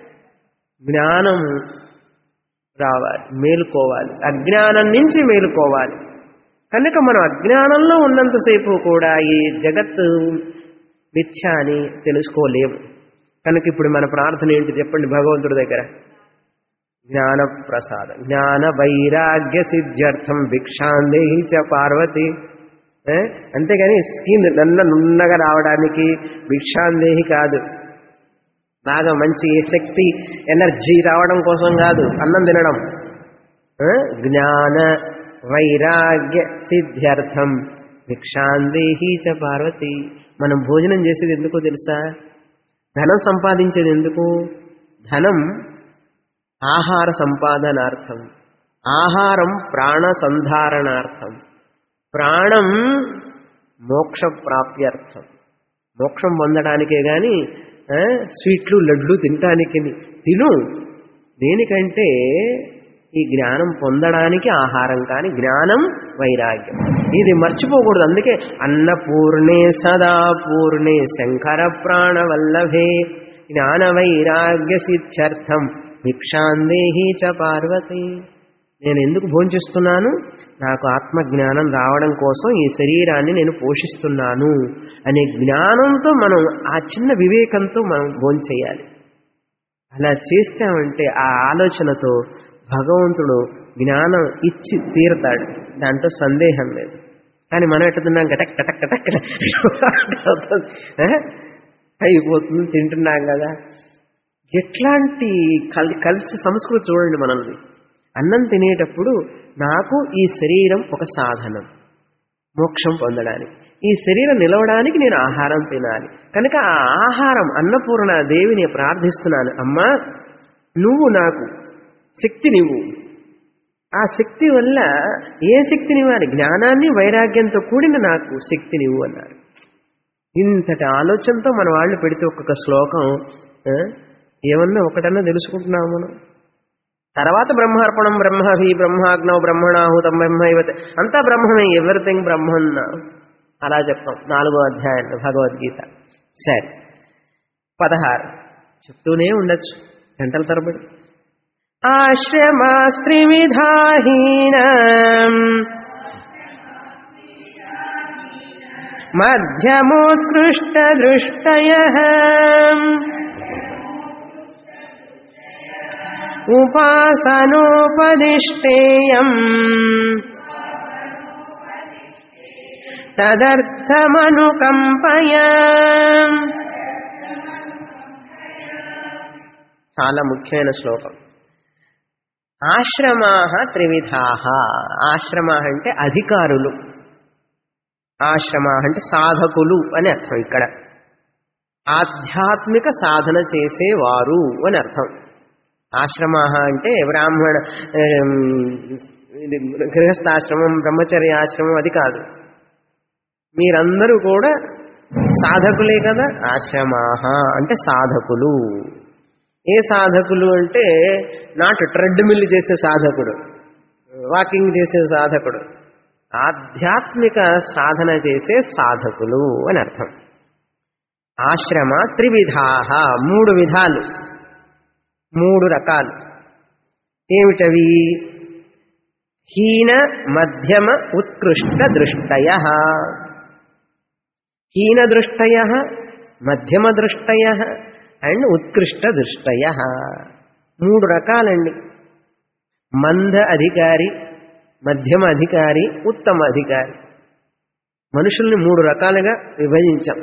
జ్ఞానం రావాలి మేలుకోవాలి అజ్ఞానం నుంచి మేలుకోవాలి కనుక మనం అజ్ఞానంలో ఉన్నంతసేపు కూడా ఈ జగత్తు మిథ్య అని తెలుసుకోలేము కనుక ఇప్పుడు మన ప్రార్థన ఏంటి చెప్పండి భగవంతుడి దగ్గర జ్ఞాన ప్రసాద జ్ఞాన వైరాగ్య సిద్ధ్యర్థం భిక్షాందేహి చ పార్వతి ఏ? అంతేగాని స్కిన్ నల్ల నున్నగా రావడానికి భిక్షాందేహి కాదు బాగా మంచి శక్తి ఎనర్జీ రావడం కోసం కాదు అన్నం తినడం ఏ? జ్ఞాన వైరాగ్య సిద్ధ్యర్థం భిక్షాందేహి చ పార్వతి మనం భోజనం చేసేది ఎందుకో తెలుసా ధనం సంపాదించేది ఎందుకు ధనం ఆహార సంపాదనార్థం ఆహారం ప్రాణ సంధారణార్థం ప్రాణం మోక్ష ప్రాప్త్యర్థం మోక్షం పొందడానికే గాని ఆ, స్వీట్లు లడ్లు తినటానికి తిను దేనికంటే ఈ జ్ఞానం పొందడానికి ఆహారం కానీ జ్ఞానం వైరాగ్యం ఇది మర్చిపోకూడదు అందుకే అన్నపూర్ణే సదా పూర్ణే శంకర ప్రాణవల్లభే జ్ఞాన వైరాగ్య సిద్ధ్యర్థం భిక్షాందేహి చ పార్వతి నేను ఎందుకు భోంచేస్తున్నాను నాకు ఆత్మజ్ఞానం రావడం కోసం ఈ శరీరాన్ని నేను పోషిస్తున్నాను అనే జ్ఞానంతో మనం ఆ చిన్న వివేకంతో మనం భోంచేయాలి అలా చేస్తామంటే ఆ ఆలోచనతో భగవంతుడు జ్ఞానం ఇచ్చి తీరుతాడు దాంట్లో సందేహం లేదు కానీ మనం ఎట్టుతున్నాం కటక్ కటక్ కటక్ కటక్ ఆ? అయిపోతుంది తింటున్నాం కదా ఎట్లాంటి కల్ కలిసి సంస్కృతి చూడండి మనల్ని అన్నం తినేటప్పుడు నాకు ఈ శరీరం ఒక సాధనం మోక్షం పొందడానికి ఈ శరీరం నిలవడానికి నేను ఆహారం తినాలి కనుక ఆ ఆహారం అన్నపూర్ణ దేవిని ప్రార్థిస్తున్నాను అమ్మా నువ్వు నాకు శక్తి నువ్వు ఆ శక్తి వల్ల ఏ శక్తినివ్వాలి జ్ఞానాన్ని వైరాగ్యంతో కూడిన నాకు శక్తినివ్వు అన్నారు ఇంతటి ఆలోచనతో మన వాళ్ళు పెడితే ఒక్కొక్క శ్లోకం ఆ, ఏమన్నా ఒకటన్నా తెలుసుకుంటున్నాం మనం తర్వాత బ్రహ్మార్పణం బ్రహ్మవి బ్రహ్మాగ్నవ బ్రహ్మణాహుతం బ్రహ్మైవత అంతా బ్రహ్మమే ఎవ్రీథింగ్ బ్రహ్మన్న అలా చెప్తాం నాలుగో అధ్యాయంలో భగవద్గీత సరే పదహారు చెప్తూనే ఉండొచ్చు గంటల తరబడి ఆశ్రమాస్త్రివిధాహీన మధ్యమోత్కృష్ట దృష్టయ ఉపాసనోపదిష్టేయం తదర్థమనుకంపయ చాలా ముఖ్యమైన శ్లోకం ఆశ్రమా త్రివిధా ఆశ్రమ అంటే అధికారులు ఆశ్రమ అంటే సాధకులు అని అర్థం ఇక్కడ ఆధ్యాత్మిక సాధన చేసేవారు అని అర్థం ఆశ్రమ అంటే బ్రాహ్మణ ఏం, ఇది గృహస్థాశ్రమం బ్రహ్మచర్య ఆశ్రమం అది కాదు మీరందరూ కూడా సాధకులే కదా ఆశ్రమాహ అంటే సాధకులు ఏ సాధకులు అంటే నాట్ ట్రెడ్మిల్ చేసే సాధకుడు వాకింగ్ చేసే సాధకుడు ఆధ్యాత్మిక సాధన చేసే సాధకులు అని అర్థం ఆశ్రమ త్రివిధాహ మూడు విధాలు మూడు రకాలు ఏమిటవి హీన మధ్యమ ఉత్కృష్ట దృష్టయ హీన దృష్టయ మధ్యమ దృష్టయ అండ్ ఉత్కృష్ట దృష్టయ మూడు రకాలండి మంద అధికారి మధ్యమ అధికారి ఉత్తమ అధికారి మనుషుల్ని మూడు రకాలుగా విభజించాం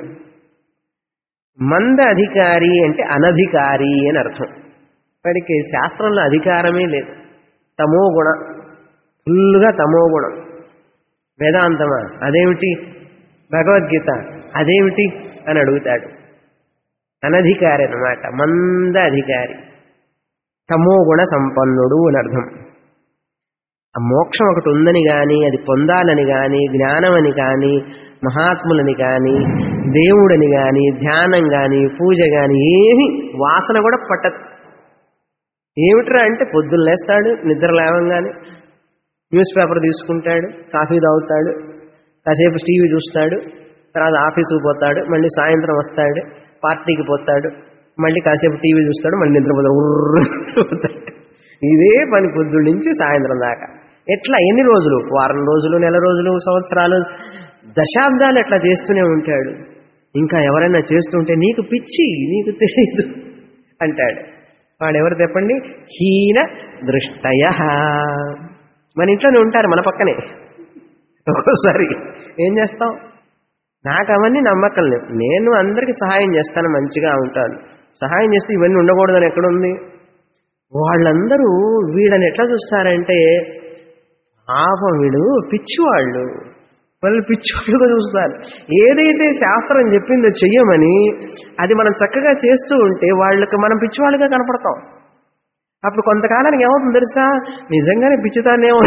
మంద అధికారి అంటే అనధికారి అని అర్థం వాడికి శాస్త్రంలో అధికారమే లేదు తమో గుణ ఫుల్గా తమో గుణం వేదాంతమా అదేమిటి భగవద్గీత అదేమిటి అని అడుగుతాడు అనధికారి అన్నమాట మంద అధికారి తమో గుణ సంపన్నుడు అని అర్థం ఆ మోక్షం ఒకటి ఉందని కానీ అది పొందాలని కానీ జ్ఞానం అని కానీ మహాత్ములని కానీ దేవుడని కానీ ధ్యానం కానీ పూజ కానీ ఏమి వాసన కూడా పట్టదు ఏమిట్రా అంటే పొద్దున్న లేస్తాడు నిద్ర లేవంగానే న్యూస్ పేపర్ తీసుకుంటాడు కాఫీ తాగుతాడు కాసేపు టీవీ చూస్తాడు తర్వాత ఆఫీసుకు పోతాడు మళ్ళీ సాయంత్రం వస్తాడు పార్టీకి పోతాడు మళ్ళీ కాసేపు టీవీ చూస్తాడు మళ్ళీ నిద్రపోతాడు ఉర్రు పోతాడు ఇదే పని పొద్దున్న నుంచి సాయంత్రం దాకా ఎట్లా ఎన్ని రోజులు వారం రోజులు నెల రోజులు సంవత్సరాలు దశాబ్దాలు ఎట్లా చేస్తూనే ఉంటాడు ఇంకా ఎవరైనా చేస్తుంటే నీకు పిచ్చి నీకు తెలియదు అంటాడు వాడు ఎవరు చెప్పండి హీన దృష్టయ మన ఇంట్లోనే ఉంటారు మన పక్కనే ఒక్కోసారి ఏం చేస్తాం నాకు అవన్నీ నమ్మకం లేవు నేను అందరికీ సహాయం చేస్తాను మంచిగా ఉంటాను సహాయం చేస్తే ఇవన్నీ ఉండకూడదని ఎక్కడుంది వాళ్ళందరూ వీళ్ళని ఎట్లా చూస్తారంటే పాపం వీడు పిచ్చివాళ్ళు వాళ్ళు పిచ్చివాళ్ళుగా చూస్తారు ఏదైతే శాస్త్రం చెప్పిందో చెయ్యమని అది మనం చక్కగా చేస్తూ ఉంటే వాళ్ళకి మనం పిచ్చివాళ్ళుగా కనపడతాం అప్పుడు కొంతకాలానికి ఏమవుతుంది తెలుసా నిజంగానే పిచ్చిదానేమో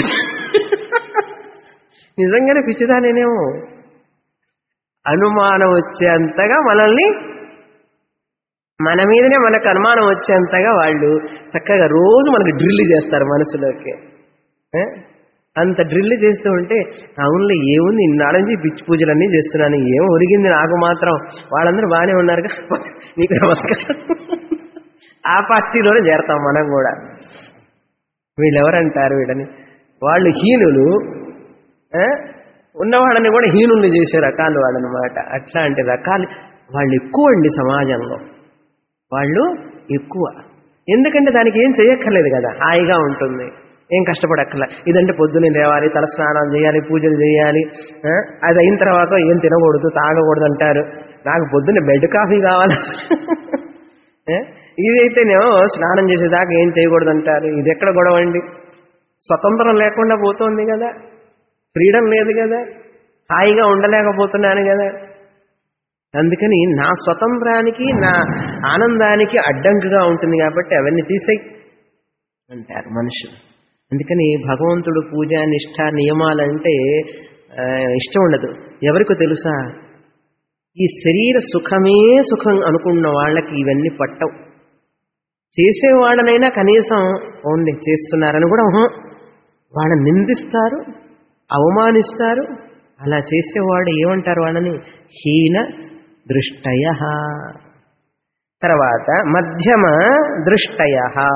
నిజంగానే పిచ్చిదానేనేమో అనుమానం వచ్చేంతగా మనల్ని మన మీదనే మనకు అనుమానం వచ్చేంతగా వాళ్ళు చక్కగా రోజు మనకు డ్రిల్ చేస్తారు మనసులోకి ఏ? అంత డ్రిల్ చేస్తూ ఉంటే అవునులే ఏముంది ఇన్నాళ్ళ నుంచి పిచ్చి పూజలన్నీ చేస్తున్నాను ఏం ఒరిగింది నాకు మాత్రం వాళ్ళందరూ బాగానే ఉన్నారు కదా నీకు నమస్కారం ఆ పార్టీలోనే చేరతాం మనం కూడా వీళ్ళెవరంటారు వీళ్ళని వాళ్ళు హీనులు ఆ? ఉన్నవాళ్ళని కూడా హీనుల్ని చేసే రకాలు వాళ్ళనమాట అట్లాంటి రకాలు వాళ్ళు ఎక్కువ అండి సమాజంలో వాళ్ళు ఎక్కువ ఎందుకంటే దానికి ఏం చేయక్కర్లేదు కదా హాయిగా ఉంటుంది ఏం కష్టపడక్కర్లే ఇదంటే పొద్దున్నే లేవాలి తల స్నానాలు చేయాలి పూజలు చేయాలి ఆ? అది అయిన తర్వాత ఏం తినకూడదు తాగకూడదు అంటారు నాకు పొద్దున్నే బెడ్ కాఫీ కావాలి ఏ? ఇదైతేనేమో స్నానం చేసేదాకా ఏం చేయకూడదు అంటారు ఇది ఎక్కడ గొడవ అండి స్వతంత్రం లేకుండా పోతోంది కదా ఫ్రీడమ్ లేదు కదా హాయిగా ఉండలేకపోతున్నాను కదా అందుకని నా స్వతంత్రానికి నా ఆనందానికి అడ్డంకుగా ఉంటుంది కాబట్టి అవన్నీ తీసేయి అంటారు మనుషులు అందుకని భగవంతుడు పూజ నిష్ఠ నియమాలంటే ఆ, ఇష్టం ఉండదు ఎవరికో తెలుసా ఈ శరీర సుఖమే సుఖం అనుకున్న వాళ్ళకి ఇవన్నీ పట్టవు చేసేవాళ్ళనైనా కనీసం ఓన్లీ చేస్తున్నారని కూడా ఉహు, వాళ్ళని నిందిస్తారు అవమానిస్తారు అలా చేసేవాడు ఏమంటారు వాళ్ళని హీన దృష్టయ తర్వాత మధ్యమ దృష్టయ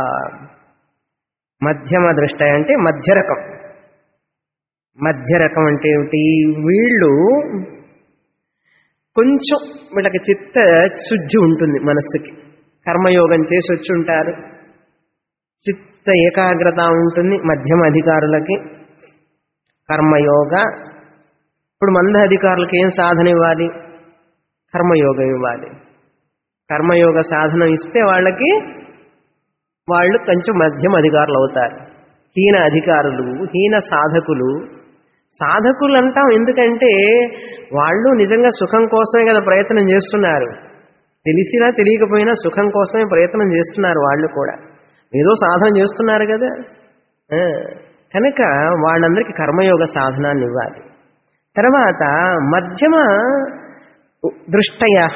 మధ్యమ దృష్టయ అంటే మధ్య రకం మధ్య రకం అంటే ఏమిటి వీళ్ళు కొంచెం వీళ్ళకి చిత్త శుద్ధి ఉంటుంది మనస్సుకి కర్మయోగం చేసి వచ్చి ఉంటారు చిత్త ఏకాగ్రత ఉంటుంది మధ్యమ అధికారులకి కర్మయోగ ఇప్పుడు మంద అధికారులకి ఏం సాధన ఇవ్వాలి కర్మయోగం ఇవ్వాలి కర్మయోగ సాధనం ఇస్తే వాళ్ళకి వాళ్ళు కొంచెం మధ్యమ అధికారులు అవుతారు హీన అధికారులు హీన సాధకులు సాధకులు అంటాం ఎందుకంటే వాళ్ళు నిజంగా సుఖం కోసమే కదా ప్రయత్నం చేస్తున్నారు తెలిసినా తెలియకపోయినా సుఖం కోసమే ప్రయత్నం చేస్తున్నారు వాళ్ళు కూడా ఏదో సాధన చేస్తున్నారు కదా ఆ, కనుక వాళ్ళందరికీ కర్మయోగ సాధనాన్ని ఇవ్వాలి తర్వాత మధ్యమ దృష్టయ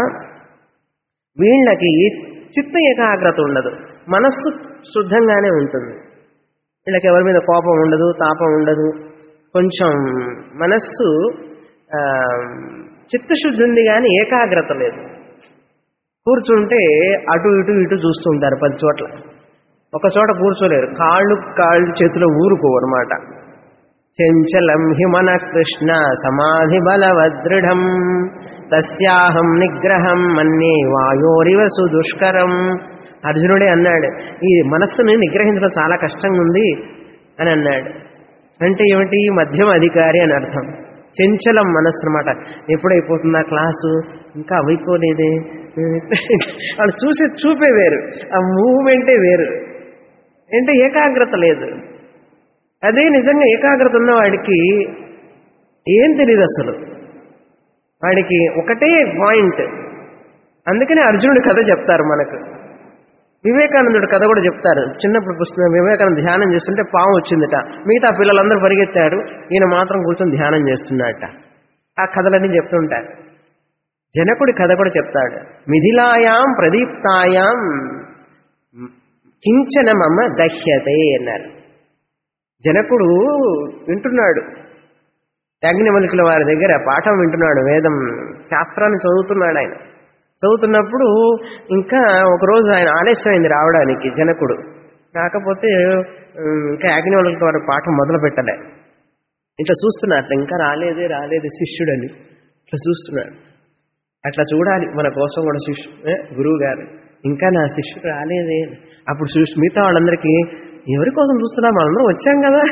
వీళ్ళకి చిత్త ఏకాగ్రత ఉండదు మనస్సు శుద్ధంగానే ఉంటుంది వీళ్ళకి ఎవరి మీద కోపం ఉండదు తాపం ఉండదు కొంచెం మనస్సు ఆ, చిత్తశుద్ధి ఉంది కానీ ఏకాగ్రత లేదు కూర్చుంటే అటు ఇటు ఇటు చూస్తూ ఉంటారు పది చోట్ల ఒక చోట కూర్చోలేరు కాళ్ళు కాళ్ళు చేతిలో ఊరుకోవన్నమాట చంచలం హిమన కృష్ణ సమాధి బలవదృఢం తస్యాహం నిగ్రహం మన్నే వాయోరివ సుదుష్కరం అర్జునుడే అన్నాడు ఈ మనస్సుని నిగ్రహించడం చాలా కష్టంగా ఉంది అని అన్నాడు అంటే ఏమిటి మధ్యమ అధికారి అని అర్థం చెంచలం మనస్సు అనమాట ఎప్పుడైపోతుందా క్లాసు ఇంకా అవైపోలేదే వాళ్ళు చూసే చూపే వేరు ఆ మూవ్మెంటే వేరు అంటే ఏకాగ్రత లేదు అదే నిజంగా ఏకాగ్రత ఉన్న వాడికి ఏం తెలియదు అసలు వాడికి ఒకటే పాయింట్ అందుకనే అర్జునుడి కథ చెప్తారు మనకు వివేకానందుడి కథ కూడా చెప్తారు చిన్నప్పుడు పుస్తకం వివేకానంద ధ్యానం చేస్తుంటే పాము వచ్చిందట మిగతా పిల్లలందరూ పరిగెత్తారు ఈయన మాత్రం కూర్చొని ధ్యానం చేస్తున్నాడట ఆ కథలన్నీ చెప్తుంటారు జనకుడి కథ కూడా చెప్తాడు మిథిలాయాం ప్రదీప్తాయాం కించన మమ దహ్యతే అన్నారు జనకుడు వింటున్నాడు యాజ్ఞవల్కుల వారి దగ్గర పాఠం వింటున్నాడు వేదం శాస్త్రాన్ని చదువుతున్నాడు ఆయన చదువుతున్నప్పుడు ఇంకా ఒకరోజు ఆయన ఆలస్యమైంది రావడానికి జనకుడు కాకపోతే ఉమ్, ఇంకా యాజ్ఞవల్కుల వారి పాఠం మొదలు పెట్టలే ఇట్లా చూస్తున్నాడు ఇంకా రాలేదే రాలేదు శిష్యుడని ఇట్లా చూస్తున్నాడు అట్లా చూడాలి మన కోసం కూడా శిష్యు ఏ, గురువు గారు ఇంకా నా శిష్యుడు రాలేదే అప్పుడు శిష్యు మిగతా వాళ్ళందరికీ ఎవరి కోసం చూస్తున్నాం మనందరం వచ్చాం కదా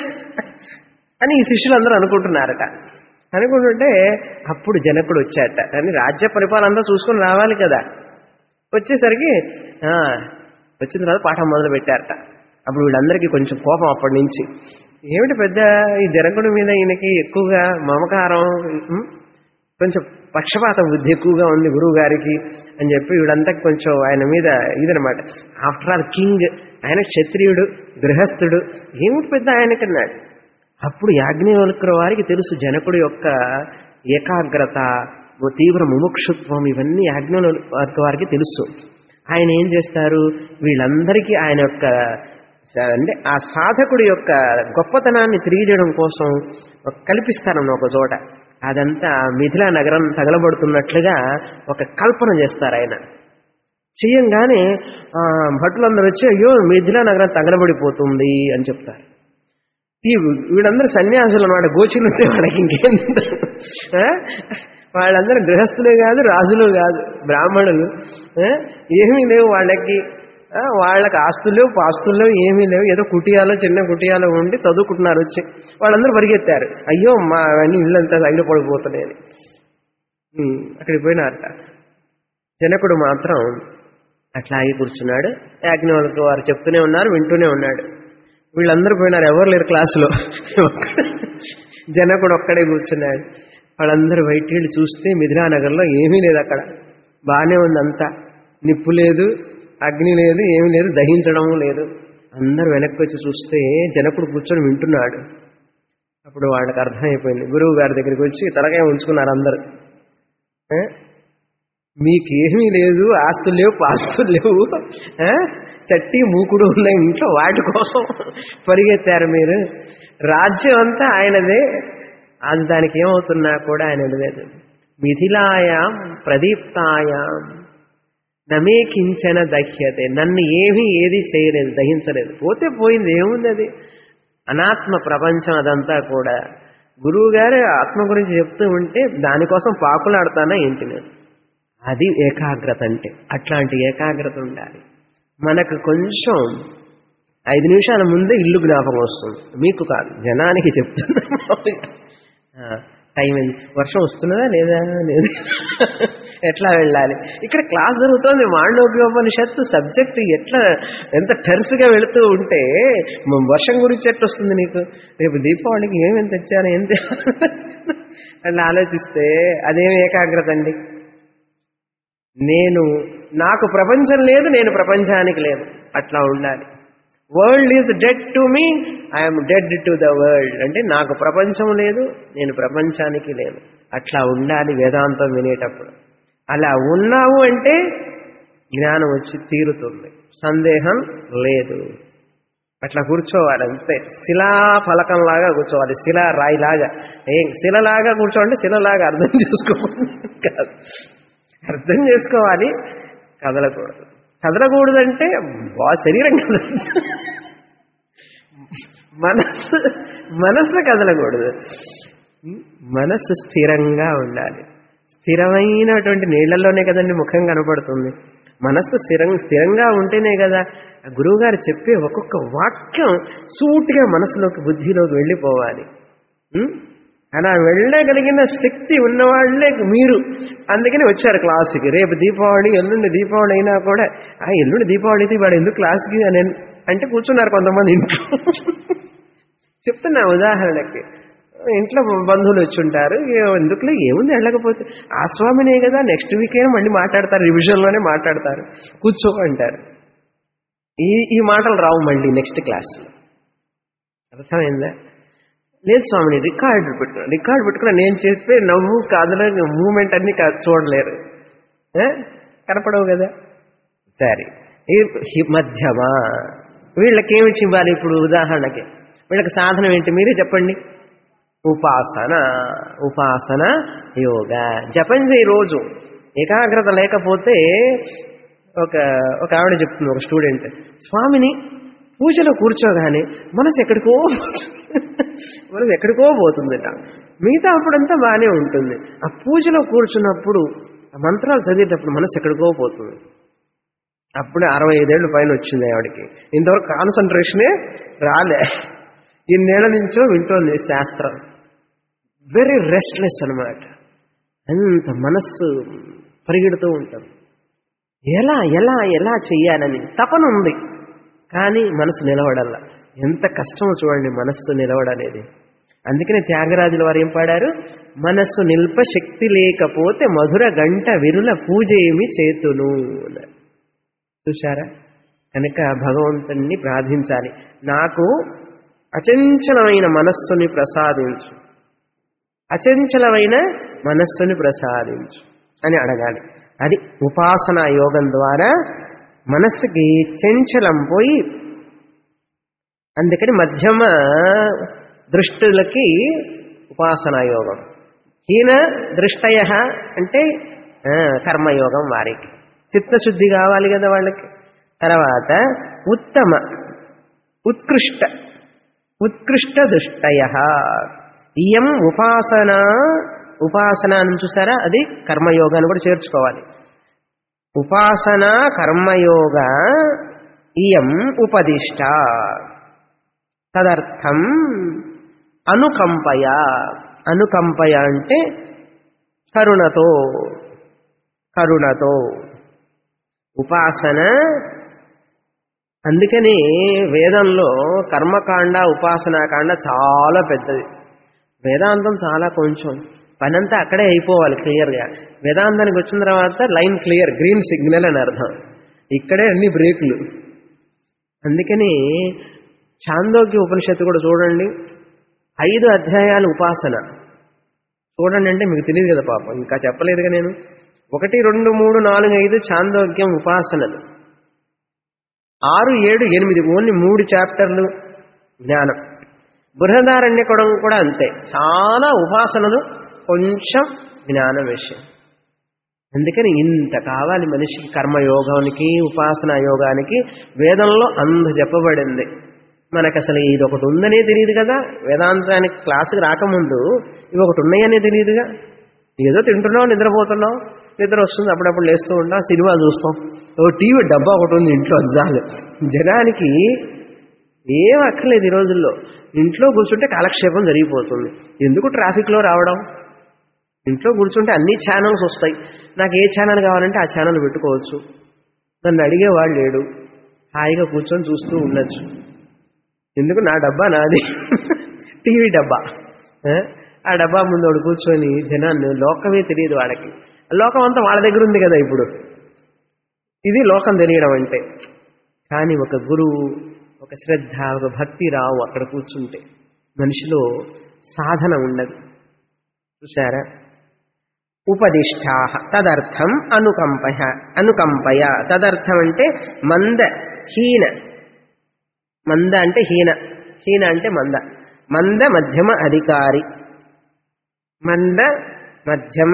అని ఈ శిష్యులందరూ అనుకుంటున్నారట అనుకుంటుంటే అప్పుడు జనకుడు వచ్చాట అని రాజ్య పరిపాలన అంతా చూసుకొని రావాలి కదా వచ్చేసరికి ఆ, వచ్చిన తర్వాత పాఠం మొదలు పెట్టారట అప్పుడు వీళ్ళందరికీ కొంచెం కోపం అప్పటి నుంచి ఏమిటి పెద్ద ఈ జనకుడి మీద ఈయనకి ఎక్కువగా మమకారం ఉం? కొంచెం పక్షపాత బుద్ధి ఎక్కువగా ఉంది గురువు గారికి అని చెప్పి వీళ్ళంతా కొంచెం ఆయన మీద ఇదనమాట ఆఫ్టర్ ఆల్ కింగ్ ఆయన క్షత్రియుడు గృహస్థుడు ఏమిటి పెద్ద ఆయనకన్నాడు అప్పుడు యాజ్ఞవల్కుల వారికి తెలుసు జనకుడి యొక్క ఏకాగ్రత తీవ్ర ముముక్షుత్వం ఇవన్నీ యాజ్ఞవల్క వారికి తెలుసు ఆయన ఏం చేస్తారు వీళ్ళందరికీ ఆయన యొక్క అంటే ఆ సాధకుడి యొక్క గొప్పతనాన్ని తెలియజేయడం కోసం కల్పిస్తారన్న ఒక చోట అదంతా మిథిలా నగరం తగలబడుతున్నట్లుగా ఒక కల్పన చేస్తారు ఆయన చెయ్యంగానే ఆ, భటులందరూ వచ్చి అయ్యో మిథిలా నగరం తగలబడిపోతుంది అని చెప్తారు ఈ వీళ్ళందరూ సన్యాసులు అన్నమాట గోచులు ఉంటే వాళ్ళకి ఇంకేం ఆ? వాళ్ళందరూ గృహస్థులే కాదు రాజులు కాదు బ్రాహ్మణులు ఆ? ఏమీ లేవు వాళ్ళకి ఆ, వాళ్ళకి ఆస్తులు లేవు పాస్తులు లేవు ఏమీ లేవు ఏదో కుటియాలో చిన్న కుటియాలో ఉండి చదువుకుంటున్నారు వచ్చి వాళ్ళందరూ పరిగెత్తారు అయ్యో మా అవన్నీ ఇల్లంతా తగిలిపడిపోతున్నాయి అని ఉమ్, అక్కడికి పోయినారట జనకుడు మాత్రం అట్లాగే కూర్చున్నాడు యాజ్ఞవల్కి వారు చెప్తూనే ఉన్నారు వింటూనే ఉన్నాడు వీళ్ళందరూ పోయినారు ఎవరు లేరు క్లాసులో జనకుడు ఒక్కడే కూర్చున్నాడు వాళ్ళందరూ బయటికి వెళ్ళి చూస్తే మిథిలానగర్లో ఏమీ లేదు అక్కడ బాగానే ఉంది అంతా నిప్పు లేదు అగ్ని లేదు ఏమీ లేదు దహించడం లేదు అందరూ వెనక్కి వచ్చి చూస్తే జనకుడు కూర్చొని వింటున్నాడు అప్పుడు వాళ్ళకి అర్థమైపోయింది గురువు గారి దగ్గరికి వచ్చి తలకాయ ఉంచుకున్నారు అందరు ఆ? మీకేమీ లేదు ఆస్తులు లేవు పాస్తులు లేవు ఆ? చట్టి మూకుడు ఉన్న ఇంట్లో వాటి కోసం పరిగెత్తారు మీరు రాజ్యం అంతా ఆయనదే అది దానికి ఏమవుతున్నా కూడా ఆయన లేదు మిథిలాయాం ప్రదీప్తాయాం నమే కించన దహ్యతే నన్ను ఏమీ ఏది చేయలేదు దహించలేదు పోతే పోయింది ఏముంది అది అనాత్మ ప్రపంచం అదంతా కూడా గురువు గారు ఆత్మ గురించి చెప్తూ ఉంటే దానికోసం పాకులాడతానా ఏంటి నేను అది ఏకాగ్రత అంటే అట్లాంటి ఏకాగ్రత ఉండాలి మనకు కొంచెం ఐదు నిమిషాల ముందే ఇల్లు జ్ఞాపకం వస్తుంది మీకు కాదు జనానికి చెప్తున్నా టైం ఎంత వర్షం వస్తున్నదా లేదా లేదా ఎట్లా వెళ్ళాలి ఇక్కడ క్లాస్ జరుగుతోంది మాండోగ్యోపనిషత్తు సబ్జెక్ట్ ఎట్లా ఎంత టెర్స్గా వెళుతూ ఉంటే మ- వర్షం గురించి ఎట్లా వస్తుంది నీకు రేపు దీపావళికి ఏమేమి తెచ్చాను ఏం తే- అని ఆలోచిస్తే అదేమి ఏకాగ్రత అండి నేను నాకు ప్రపంచం లేదు నేను ప్రపంచానికి లేదు అట్లా ఉండాలి world is dead to me I'm dead to the world అంటే నాకు ప్రపంచం లేదు నేను ప్రపంచానికి లేదు అట్లా ఉండాలి వేదాంతం వినేటప్పుడు అలా ఉన్నావు అంటే జ్ఞానం వచ్చి తీరుతుంది సందేహం లేదు అట్లా కూర్చోవాలి అంతే శిలా ఫలకంలాగా కూర్చోవాలి శిలా రాయిలాగా ఏం శిలలాగా కూర్చోండి శిలలాగా అర్థం చేసుకోవాలి కాదు అర్థం చేసుకోవాలి కదలకూడదు కదలకూడదంటే బా శరీరం కదలదు మనస్సు మనస్సు కదలకూడదు మనస్సు స్థిరంగా ఉండాలి స్థిరమైనటువంటి నీళ్లలోనే కదండి ముఖం కనపడుతుంది మనస్సు స్థిరం స్థిరంగా ఉంటేనే కదా గురువుగారు చెప్పే ఒక్కొక్క వాక్యం సూటిగా మనసులోకి బుద్ధిలోకి వెళ్ళిపోవాలి ఉం? అలా వెళ్ళగలిగిన శక్తి ఉన్నవాళ్లే మీరు అందుకని వచ్చారు క్లాస్కి రేపు దీపావళి ఎల్లుండి దీపావళి అయినా కూడా ఆ ఎల్లుండి దీపావళి అయితే వాడు ఎందుకు క్లాస్కి అని అంటే కూర్చున్నారు కొంతమంది ఇంట్లో చెప్తున్నా ఉదాహరణకి ఇంట్లో బంధువులు వచ్చి ఉంటారు ఏ- ఎందుకులే ఏముంది వెళ్ళకపోతే ఆ స్వామినే కదా నెక్స్ట్ వీకే మళ్ళీ మాట్లాడతారు రివిజన్లోనే మాట్లాడతారు కూర్చో అంటారు ఈ ఈ మాటలు రావు మళ్ళీ నెక్స్ట్ క్లాస్లో అర్థమైందా లేదు స్వామిని రికార్డు పెట్టుకున్నా రికార్డు పెట్టుకున్నా నేను చెప్పే నవ్వు కాదుల మూమెంట్ అన్ని కా- చూడలేరు ఏ? కనపడవు కదా సరే ఈ హి- మధ్యమా వీళ్ళకి ఏమి ఇవ్వాలి ఇప్పుడు ఉదాహరణకి వీళ్ళకి సాధనం ఏంటి మీరే చెప్పండి ఉపాసన ఉపాసన యోగ జపం చేయి రోజు ఏకాగ్రత లేకపోతే ఒక ఒక ఆవిడ చెప్తుంది ఒక స్టూడెంట్ స్వామిని పూజలో కూర్చోగానే మనసు ఎక్కడికో మనసు ఎక్కడికో పోతుందట మిగతా అప్పుడంతా బాగానే ఉంటుంది ఆ పూజలో కూర్చున్నప్పుడు ఆ మంత్రాలు చదివేటప్పుడు మనసు ఎక్కడికో పోతుంది అప్పుడే అరవై ఐదేళ్ళు పైన వచ్చింది ఆవిడకి ఇంతవరకు కాన్సన్ట్రేషనే రాలే ఇన్నేళ్ల నుంచో వింటోంది శాస్త్రం వెరీ రెస్ట్లెస్ అనమాట అంత మనస్సు పరిగెడుతూ ఉంటుంది ఎలా ఎలా ఎలా చెయ్యాలని తపన ఉంది కానీ మనసు నిలవడల్ల ఎంత కష్టమో చూడండి మనస్సు నిలవడనేది అందుకనే త్యాగరాజుల వారు ఏం పాడారు మనస్సు నిల్ప శక్తి లేకపోతే మధుర గంట విరుల పూజ ఏమి చేతును అన్నారు. చూశారా కనుక భగవంతుణ్ణి ప్రార్థించాలి నాకు అచంచలమైన మనస్సుని ప్రసాదించు అచంచలమైన మనస్సుని ప్రసాదించు అని అడగాలి అది ఉపాసనా యోగం ద్వారా మనస్సుకి చంచలం పోయి అందుకని మధ్యమ దృష్టులకి ఉపాసనా యోగం హీన దృష్టయ అంటే ఆ, కర్మయోగం వారికి చిత్తశుద్ధి కావాలి కదా వాళ్ళకి తర్వాత ఉత్తమ ఉత్కృష్ట ఉత్కృష్ట దృష్టయ ఇయం ఉపాసన ఉపాసన అని చూసారా అది కర్మయోగాన్ని కూడా చేర్చుకోవాలి ఉపాసన కర్మయోగ ఇయం ఉపదిష్ట తదర్థం అనుకంపయ అనుకంపయ అంటే కరుణతో కరుణతో ఉపాసన అందుకని వేదంలో కర్మకాండ ఉపాసనాకాండ చాలా పెద్దది వేదాంతం చాలా కొంచెం పనంతా అక్కడే అయిపోవాలి క్లియర్గా వేదాంతానికి వచ్చిన తర్వాత లైన్ క్లియర్ గ్రీన్ సిగ్నల్ అని అర్థం ఇక్కడే అన్ని బ్రేకులు అందుకని చాందోగ్య ఉపనిషత్తు కూడా చూడండి ఐదు అధ్యాయాలు ఉపాసన చూడండి అంటే మీకు తెలియదు కదా పాపం ఇంకా చెప్పలేదుగా నేను ఒకటి రెండు మూడు నాలుగు ఐదు చాందోగ్యం ఉపాసనలు ఆరు ఏడు ఎనిమిది ఓన్లీ మూడు చాప్టర్లు జ్ఞానం బృహదారణ్యకడం కూడా అంతే చాలా ఉపాసనలు కొంచెం జ్ఞాన విషయం అందుకని ఇంత కావాలి మనిషికి కర్మయోగానికి ఉపాసనా యోగానికి వేదంలో అంత చెప్పబడింది మనకు అసలు ఇది ఒకటి ఉందనే తెలియదు కదా వేదాంతానికి క్లాసుకి రాకముందు ఇవి ఒకటి ఉన్నాయనే తెలియదుగా ఏదో తింటున్నాం నిద్రపోతున్నాం నిద్ర వస్తుంది అప్పుడప్పుడు లేస్తూ ఉంటాం సినిమా చూస్తాం ఓ టీవీ డబ్బా ఒకటి ఉంది ఇంట్లో అజ్జాలు జనానికి ఏం అక్కర్లేదు ఈ రోజుల్లో ఇంట్లో కూర్చుంటే కాలక్షేపం జరిగిపోతుంది ఎందుకు ట్రాఫిక్లో రావడం ఇంట్లో కూర్చుంటే అన్ని ఛానల్స్ వస్తాయి నాకు ఏ ఛానల్ కావాలంటే ఆ ఛానల్ పెట్టుకోవచ్చు నన్ను అడిగేవాడు లేడు హాయిగా కూర్చొని చూస్తూ ఉండొచ్చు ఎందుకు నా డబ్బా నాది టీవీ డబ్బా ఆ? ఆ డబ్బా ముందు వాడు కూర్చొని జనాన్ని లోకమే తెలియదు వాళ్ళకి లోకం అంతా వాళ్ళ దగ్గర ఉంది కదా ఇప్పుడు ఇది లోకం తెలియడం అంటే కానీ ఒక గురువు ఒక శ్రద్ధ ఒక భక్తి రావు అక్కడ కూర్చుంటే మనిషిలో సాధన ఉండదు చూసారా ఉపదిష్టా తదర్థం అనుకంపయ అనుకంపయ తదర్థం అంటే మంద హీన మంద అంటే హీన హీన అంటే మంద మంద మధ్యమ అధికారి మంద మధ్యమ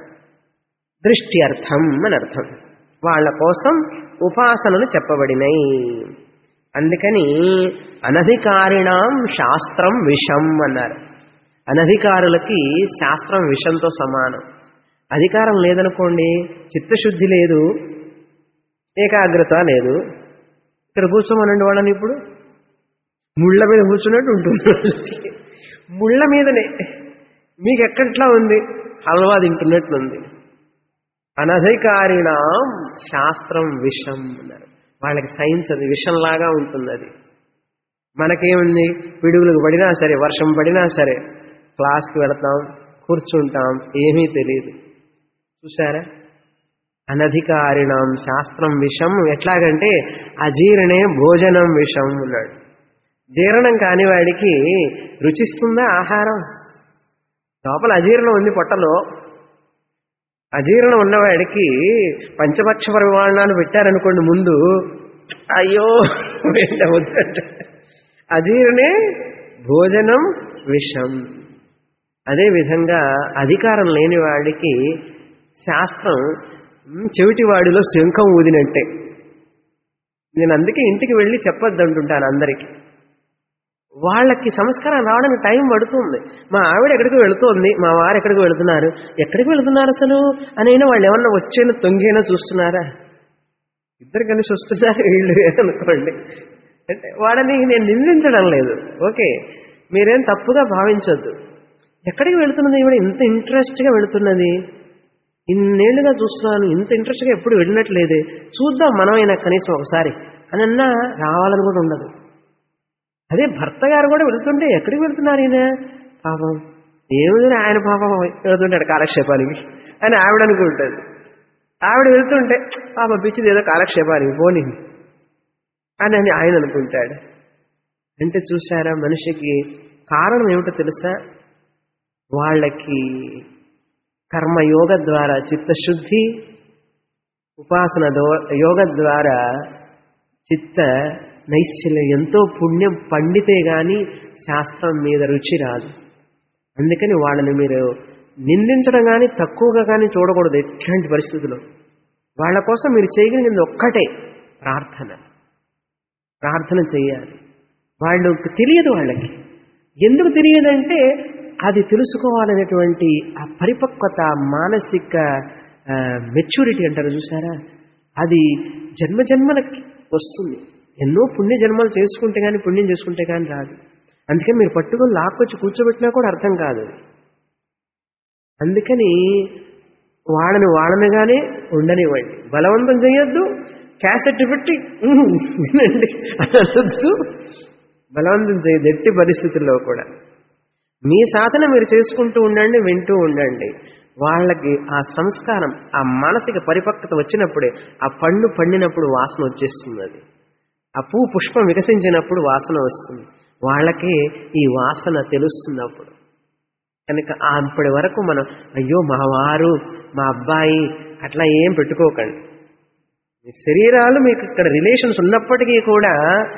దృష్ట్యర్థం అని అర్థం వాళ్ళ కోసం ఉపాసనలు చెప్పబడినాయి అందుకని అనధికారిణం శాస్త్రం విషం అన్నారు అనధికారులకి శాస్త్రం విషంతో సమానం అధికారం లేదనుకోండి చిత్తశుద్ధి లేదు ఏకాగ్రత లేదు ఇక్కడ కూర్చోమనండి వాళ్ళని ఇప్పుడు ముళ్ళ మీద కూర్చున్నట్టు ఉంటుంది ముళ్ళ మీదనే మీకు ఎక్కట్లా ఉంది హల్వా తింటున్నట్లుంది అనధికారిణ శాస్త్రం విషం అన్నారు వాళ్ళకి సైన్స్ అది విషంలాగా ఉంటుంది అది మనకేముంది పిడుగులకు పడినా సరే వర్షం పడినా సరే క్లాస్కి వెళతాం కూర్చుంటాం ఏమీ తెలియదు చూసారా అనధికారిణం శాస్త్రం విషం ఎట్లాగంటే అజీర్ణే భోజనం విషం ఉన్నాడు జీర్ణం కాని వాడికి రుచిస్తుందా ఆహారం లోపల అజీర్ణం ఉంది పొట్టలో అజీర్ణం ఉన్నవాడికి పంచపక్ష పరిమాణాలు పెట్టారనుకోండి ముందు అయ్యో వెంట వద్దంట అజీర్ణే భోజనం విషం అదేవిధంగా అధికారం లేని వాడికి శాస్త్రం మ్, చెవిటి వాడిలో శంఖం ఊదినట్టే నేను అందుకే ఇంటికి వెళ్ళి చెప్పొద్దు అంటుంటాను అందరికీ వాళ్ళకి సంస్కారం రావడానికి టైం పడుతుంది మా ఆవిడ ఎక్కడికి వెళుతోంది మా వారు ఎక్కడికి వెళుతున్నారు ఎక్కడికి వెళుతున్నారు అసలు అనైనా వాళ్ళు ఏమన్నా వచ్చేనా తొంగైనా చూస్తున్నారా ఇద్దరు కలిసి వస్తున్నారు వీళ్ళు అనుకోండి అంటే వాడని నేను నిందించడం లేదు ఓకే మీరేం తప్పుగా భావించొద్దు ఎక్కడికి వెళుతున్నది ఈవిడ ఇంత ఇంట్రెస్ట్గా వెళుతున్నది ఇన్నేళ్లుగా చూస్తున్నాను ఇంత ఇంట్రెస్ట్గా ఎప్పుడు వెళ్ళినట్లేదే చూద్దాం మనమైనా కనీసం ఒకసారి అని అన్నా రావాలని కూడా ఉండదు అదే భర్త గారు కూడా వెళుతుంటే ఎక్కడికి వెళ్తున్నారు ఈయన పాపం ఏముంది ఆయన పాపం వెళుతుంటాడు కాలక్షేపానికి అని ఆవిడ అనుకుంటుంది ఆవిడ వెళ్తుంటే పాప పిచ్చిది ఏదో కాలక్షేపానికి పోనీ అని అని ఆయన అనుకుంటాడు అంటే చూసారా మనిషికి కారణం ఏమిటో తెలుసా వాళ్ళకి కర్మయోగ ద్వారా చిత్తశుద్ధి ఉపాసన దో- యోగ ద్వారా చిత్త నైశ్చల్యం ఎంతో పుణ్యం పండితే గాని శాస్త్రం మీద రుచి రాదు అందుకని వాళ్ళని మీరు నిందించడం కానీ తక్కువగా కానీ చూడకూడదు ఎట్లాంటి పరిస్థితుల్లో వాళ్ళ కోసం మీరు చేయగలిగింది ఒక్కటే ప్రార్థన ప్రార్థన చేయాలి వాళ్ళకి తెలియదు వాళ్ళకి ఎందుకు తెలియదంటే అది తెలుసుకోవాలనేటువంటి ఆ పరిపక్వత మానసిక మెచ్యూరిటీ అంటారు చూసారా అది జన్మ జన్మలకి వస్తుంది ఎన్నో పుణ్య జన్మలు చేసుకుంటే కానీ పుణ్యం చేసుకుంటే కానీ రాదు అందుకని మీరు పట్టుకొని లాక్కొచ్చి కూర్చోబెట్టినా కూడా అర్థం కాదు అది అందుకని వాళ్ళని వాళ్ళనిగానే ఉండనివ్వండి బలవంతం చేయొద్దు క్యాసెట్ పెట్టి "ఉహు, వినండి అని అనొద్దు బలవంతం చేయదు ఎట్టి పరిస్థితుల్లో కూడా మీ సాధన మీరు చేసుకుంటూ ఉండండి వింటూ ఉండండి వాళ్ళకి ఆ సంస్కారం ఆ మానసిక పరిపక్వత వచ్చినప్పుడే ఆ పండు పండినప్పుడు వాసన వచ్చేస్తుంది అది ఆ పువ్వు పుష్పం వికసించినప్పుడు వాసన వస్తుంది వాళ్ళకి ఈ వాసన తెలుస్తుంది అప్పుడు కనుక అప్పటి వరకు మనం అయ్యో మా వారు మా అబ్బాయి అట్లా ఏం పెట్టుకోకండి మీ శరీరాలు మీకు ఇక్కడ రిలేషన్స్ ఉన్నప్పటికీ కూడా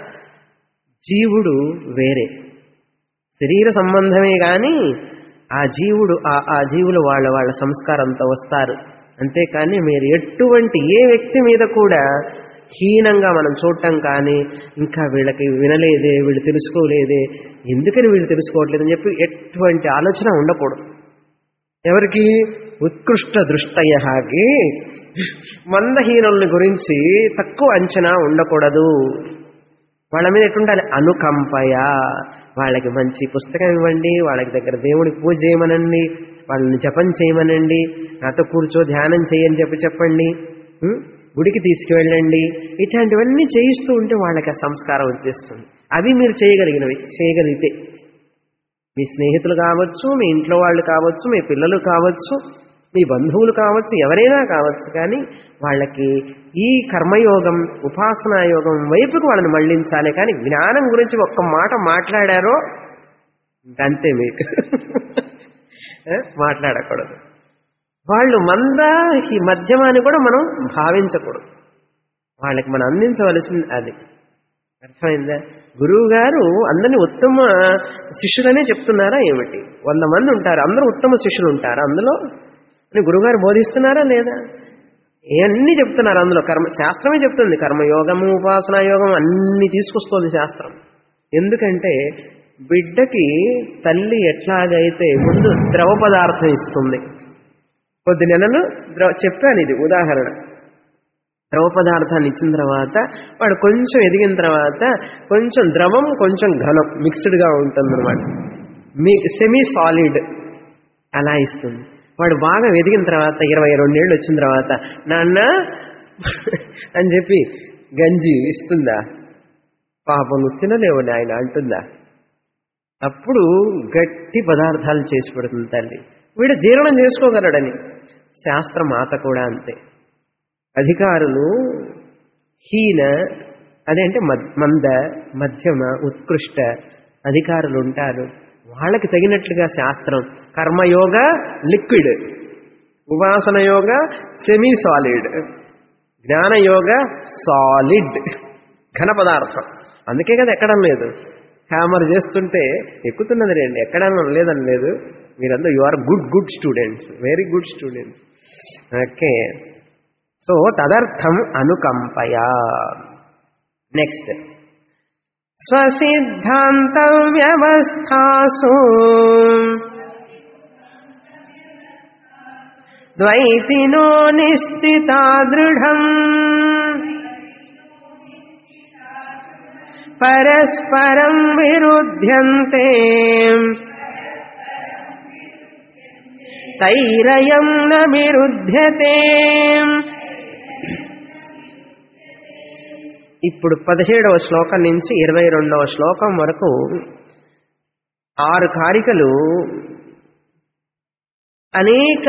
జీవుడు వేరే శరీర సంబంధమే కానీ ఆ జీవుడు ఆ- ఆ జీవులు వాళ్ళ వాళ్ళ సంస్కారంతో వస్తారు అంతేకాని మీరు ఎటువంటి ఏ వ్యక్తి మీద కూడా హీనంగా మనం చూడటం కానీ ఇంకా వీళ్ళకి వినలేదే వీళ్ళు తెలుసుకోలేదే ఎందుకని వీళ్ళు తెలుసుకోవట్లేదని చెప్పి ఎటువంటి ఆలోచన ఉండకూడదు ఎవరికి ఉత్కృష్ట దృష్టయ్యకి మందహీనుల్ని గురించి తక్కువ అంచనా ఉండకూడదు వాళ్ళ మీద ఎట్లుండాలి అనుకంపయ వాళ్ళకి మంచి పుస్తకం ఇవ్వండి వాళ్ళకి దగ్గర దేవుడికి పూజ చేయమనండి వాళ్ళని జపం చేయమనండి నాతో కూర్చో ధ్యానం చేయని చెప్పి చెప్పండి ఉం? గుడికి తీసుకువెళ్ళండి ఇట్లాంటివన్నీ చేయిస్తూ ఉంటే వాళ్ళకి ఆ సంస్కారం వచ్చేస్తుంది అవి మీరు చేయగలిగినవి చేయగలిగితే మీ స్నేహితులు కావచ్చు మీ ఇంట్లో వాళ్ళు కావచ్చు మీ పిల్లలు కావచ్చు మీ బంధువులు కావచ్చు ఎవరైనా కావచ్చు కానీ వాళ్ళకి ఈ కర్మయోగం ఉపాసనా యోగం వైపుకు వాళ్ళని మళ్ళించాలి కానీ జ్ఞానం గురించి ఒక్క మాట మాట్లాడారో అంతే మీకు ఏ? మాట్లాడకూడదు వాళ్ళు మంద ఈ మధ్యమాన్ని కూడా మనం భావించకూడదు వాళ్ళకి మనం అందించవలసింది అది అర్థమైందా గురువు గారు అందరినీ ఉత్తమ శిష్యులనే చెప్తున్నారా ఏమిటి వంద మంది ఉంటారు అందరూ ఉత్తమ శిష్యులు ఉంటారు అందులో అని గురువుగారు బోధిస్తున్నారా లేదా ఇవన్నీ చెప్తున్నారు అందులో కర్మ శాస్త్రమే చెప్తుంది కర్మయోగము ఉపాసనా యోగం అన్ని తీసుకొస్తుంది శాస్త్రం ఎందుకంటే బిడ్డకి తల్లి ఎట్లాగైతే ముందు ద్రవ పదార్థం ఇస్తుంది కొద్ది నెలలు ద్రవ చెప్పాను ఇది ఉదాహరణ ద్రవ పదార్థాన్ని ఇచ్చిన తర్వాత వాడు కొంచెం ఎదిగిన తర్వాత కొంచెం ద్రవం కొంచెం ఘనం మిక్స్డ్గా ఉంటుంది అనమాట మీ సెమీ సాలిడ్ అలా ఇస్తుంది వాడు బాగా ఎదిగిన తర్వాత ఇరవై రెండేళ్ళు వచ్చిన తర్వాత నాన్న అని చెప్పి గంజి ఇస్తుందా పాపం నువ్వు తినలేవు ఆయన అంటుందా అప్పుడు గట్టి పదార్థాలు చేసి పెడుతుంది తల్లి వీడు జీర్ణం చేసుకోగలడని శాస్త్ర మాత కూడా అంతే అధికారులు హీన అదేంటే మద్- మంద మధ్యమ ఉత్కృష్ట అధికారులు ఉంటారు వాళ్ళకి తగినట్లుగా శాస్త్రం కర్మయోగ లిక్విడ్ ఉపాసన యోగ సెమీ సాలిడ్ జ్ఞానయోగ సాలిడ్ ఘన పదార్థం అందుకే కదా ఎక్కడం లేదు హ్యామర్ చేస్తుంటే ఎక్కుతున్నది రండి ఎక్కడం లేదని లేదు మీరందరూ you are good good students very good students okay so తదర్థం అనుకంపయా నెక్స్ట్ స్వసిద్ధాంత వ్యవస్థాసు ద్వైతినో నిశ్చితా దృఢం పరస్పరం విరుధ్యంతే తైరయం న విరుధ్యతే ఇప్పుడు పదిహేడవ శ్లోకం నుంచి ఇరవై రెండవ శ్లోకం వరకు ఆరు కారికలు అనేక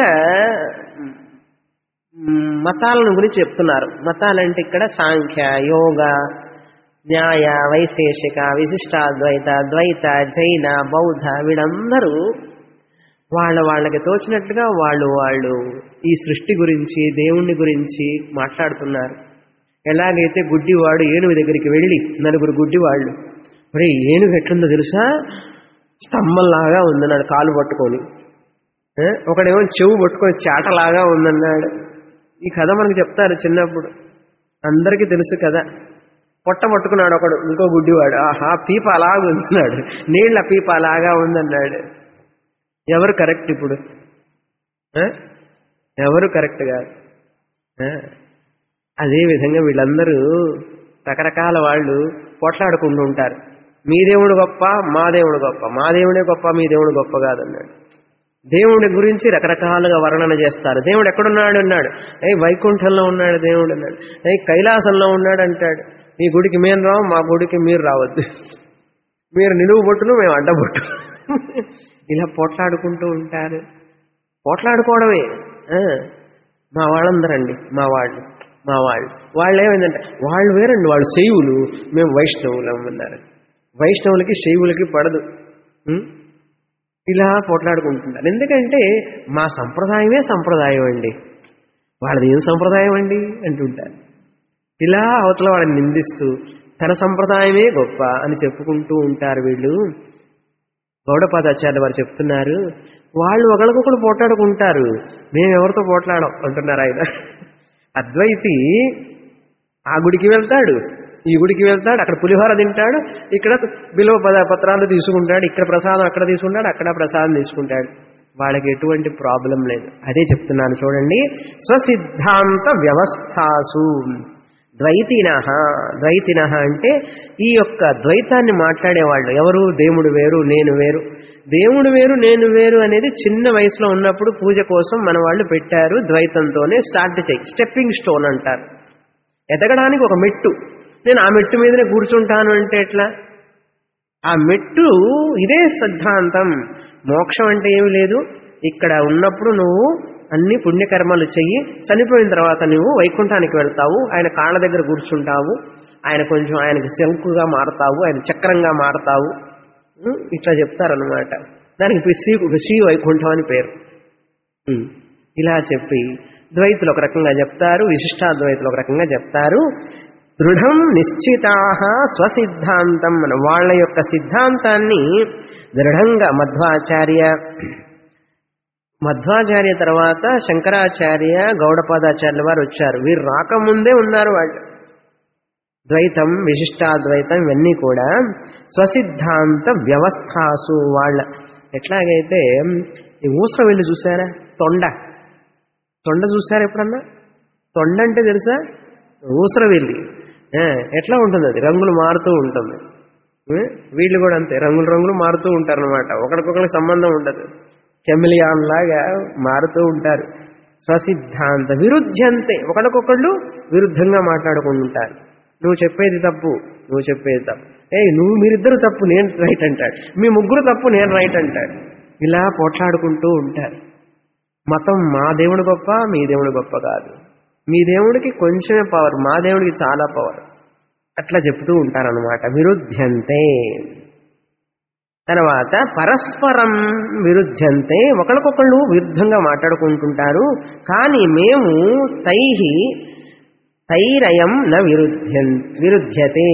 మ్, మతాలను గురించి చెప్తున్నారు మతాలంటే ఇక్కడ సాంఖ్య యోగ న్యాయ వైశేషిక విశిష్టాద్వైత ద్వైత జైన బౌద్ధ వీళ్ళందరూ వాళ్ళ వాళ్ళకి తోచినట్టుగా వాళ్ళు వాళ్ళు ఈ సృష్టి గురించి దేవుణ్ణి గురించి మాట్లాడుతున్నారు ఎలాగైతే గుడ్డివాడు ఏనుగు దగ్గరికి వెళ్ళి నలుగురు గుడ్డివాళ్ళు మరి ఏనుగు ఎట్లుందో తెలుసా స్తంభంలాగా ఉందన్నాడు కాలు పట్టుకొని ఏ? ఒకడేమో చెవు పట్టుకొని చాటలాగా ఉందన్నాడు ఈ కథ మనకు చెప్తారు చిన్నప్పుడు అందరికీ తెలుసు కదా పొట్ట పట్టుకున్నాడు ఒకడు ఇంకో గుడ్డివాడు ఆహా పీప అలాగా ఉందన్నాడు నీళ్ళ పీప అలాగా ఉందన్నాడు ఎవరు కరెక్ట్ ఇప్పుడు ఆ? ఎవరు కరెక్ట్ కాదు ఆ? అదే విధంగా వీళ్ళందరూ రకరకాల వాళ్ళు పోట్లాడుకుంటూ ఉంటారు మీ దేవుడు గొప్ప మా దేవుడు గొప్ప మా దేవుడే గొప్ప మీ దేవుడు గొప్ప కాదన్నాడు దేవుడి గురించి రకరకాలుగా వర్ణన చేస్తారు దేవుడు ఎక్కడున్నాడు అన్నాడు ఏ వైకుంఠంలో ఉన్నాడు దేవుడు అన్నాడు ఏ కైలాసంలో ఉన్నాడు అంటాడు మీ గుడికి మేము రావు మా గుడికి మీరు రావద్దు మీరు నిలువు బొట్టును మేము అడ్డబొట్టు ఇలా పోట్లాడుకుంటూ ఉంటారు పోట్లాడుకోవడమే ఆ, మా వాళ్ళందరండి మా వాళ్ళు మా వాళ్ళు వాళ్ళు ఏమైందంటే వాళ్ళు వేరండి వాళ్ళు శైవులు మేము వైష్ణవులం అన్నారు వైష్ణవులకి శైవులకి పడదు ఉం? ఇలా పోట్లాడుకుంటున్నారు ఎందుకంటే మా సంప్రదాయమే సంప్రదాయం అండి వాళ్ళది ఏం సంప్రదాయం అండి అంటుంటారు ఇలా అవతల వాళ్ళని నిందిస్తూ తన సంప్రదాయమే గొప్ప అని చెప్పుకుంటూ ఉంటారు వీళ్ళు గౌడపాదాచార్య వారు చెప్తున్నారు వాళ్ళు ఒకరికొకరు పోట్లాడుకుంటారు మేము ఎవరితో పోట్లాడం అంటున్నారు ఆయన అద్వైతి ఆ గుడికి వెళ్తాడు ఈ గుడికి వెళ్తాడు అక్కడ పులిహోర తింటాడు ఇక్కడ విలువ పద పత్రాలు తీసుకుంటాడు ఇక్కడ ప్రసాదం అక్కడ తీసుకుంటాడు అక్కడ ప్రసాదం తీసుకుంటాడు వాళ్ళకి ఎటువంటి ప్రాబ్లం లేదు అదే చెప్తున్నాను చూడండి స్వసిద్ధాంత వ్యవస్థాసు ద్వైతిన ద్వైతిన అంటే ఈ యొక్క ద్వైతాన్ని మాట్లాడేవాళ్ళు ఎవరు దేవుడు వేరు నేను వేరు దేవుడు వేరు నేను వేరు అనేది చిన్న వయసులో ఉన్నప్పుడు పూజ కోసం మన వాళ్ళు పెట్టారు ద్వైతంతోనే స్టార్ట్ చేయి స్టెప్పింగ్ స్టోన్ అంటారు ఎదగడానికి ఒక మెట్టు నేను ఆ మెట్టు మీదనే కూర్చుంటాను అంటే ఎట్లా ఆ మెట్టు ఇదే సిద్ధాంతం మోక్షం అంటే ఏమి లేదు ఇక్కడ ఉన్నప్పుడు నువ్వు అన్ని పుణ్యకర్మలు చెయ్యి చనిపోయిన తర్వాత నువ్వు వైకుంఠానికి వెళ్తావు ఆయన కాళ్ళ దగ్గర కూర్చుంటావు ఆయన కొంచెం ఆయనకి శంకుగా మారతావు ఆయన చక్రంగా మారతావు ఉం, ఇట్లా చెప్తారనమాట దానికి శ్రీ శ్రీ వైకుంఠం అని పేరు ఉం, ఇలా చెప్పి ద్వైతులు ఒక రకంగా చెప్తారు విశిష్టాద్వైతులు ఒక రకంగా చెప్తారు దృఢం నిశ్చితా స్వసిద్ధాంతం మన వాళ్ళ యొక్క సిద్ధాంతాన్ని దృఢంగా మధ్వాచార్య మధ్వాచార్య తర్వాత శంకరాచార్య గౌడపాదాచార్యుల వారు వచ్చారు వీరు రాకముందే ఉన్నారు వాళ్ళు ద్వైతం విశిష్టాద్వైతం ఇవన్నీ కూడా స్వసిద్ధాంత వ్యవస్థాసు వాళ్ళ ఎట్లాగైతే ఈ ఊసర వెళ్ళి చూసారా తొండ తొండ చూసారా ఎప్పుడన్నా తొండ అంటే తెలుసా ఊసర వెళ్ళి ఆ, ఎట్లా ఉంటుంది అది రంగులు మారుతూ ఉంటుంది ఆ, వీళ్ళు కూడా అంతే రంగులు రంగులు మారుతూ ఉంటారు అనమాట ఒకరికొకరికి సంబంధం ఉండదు కెమిలియాన్ లాగా మారుతూ ఉంటారు స్వసిద్ధాంత విరుద్ధంతే ఒకరికొకళ్ళు విరుద్ధంగా మాట్లాడుకుంటుంటారు నువ్వు చెప్పేది తప్పు నువ్వు చెప్పేది తప్పు ఏయ్ నువ్వు మీరిద్దరు తప్పు నేను రైట్ అంటాడు మీ ముగ్గురు తప్పు నేను రైట్ అంటాడు ఇలా పోట్లాడుకుంటూ ఉంటారు మతం మా దేవుడు గొప్ప మీ దేవుడు గొప్ప కాదు మీ దేవుడికి కొంచెమే పవర్ మా దేవుడికి చాలా పవర్ అట్లా చెప్తూ ఉంటారనమాట విరుద్ధంతే తర్వాత పరస్పరం విరుద్ధంతే ఒకరికొకళ్ళు విరుద్ధంగా మాట్లాడుకుంటుంటారు కానీ మేము తైహి తైరయం న విరుధ్యం విరుధ్యతే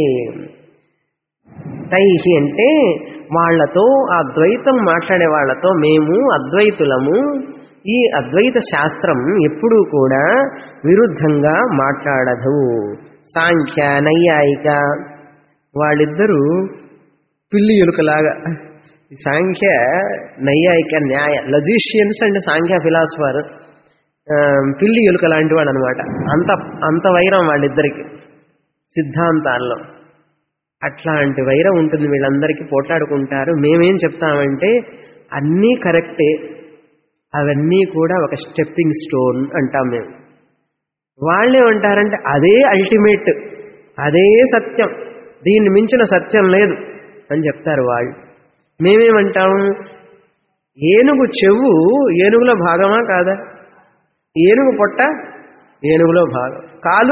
తైహి అంటే వాళ్లతో ఆ ద్వైతం మాట్లాడే వాళ్లతో మేము అద్వైతులము ఈ అద్వైత శాస్త్రం ఎప్పుడూ కూడా విరుద్ధంగా మాట్లాడదు సాంఖ్య నైయాయిక వాళ్ళిద్దరూ పిల్లి ఎలుకలాగా ఈ సాంఖ్య నైయాయిక న్యాయ లజీషియన్స్ అండ్ సాంఖ్య ఫిలాసఫర్ పిల్లి ఎలుక లాంటి వాడు అనమాట అంత అంత వైరం వాళ్ళిద్దరికి సిద్ధాంతాల్లో అట్లాంటి వైరం ఉంటుంది వీళ్ళందరికీ పోట్లాడుకుంటారు మేమేం చెప్తామంటే అన్నీ కరెక్టే అవన్నీ కూడా ఒక స్టెప్పింగ్ స్టోన్ అంటాం మేము వాళ్ళేమంటారంటే అదే అల్టిమేట్ అదే సత్యం దీన్ని మించిన సత్యం లేదు అని చెప్తారు వాళ్ళు మేమేమంటాము ఏనుగు చెవు ఏనుగులో భాగమా కాదా ఏనుగు పొట్ట ఏనుగులో భాగం కాలు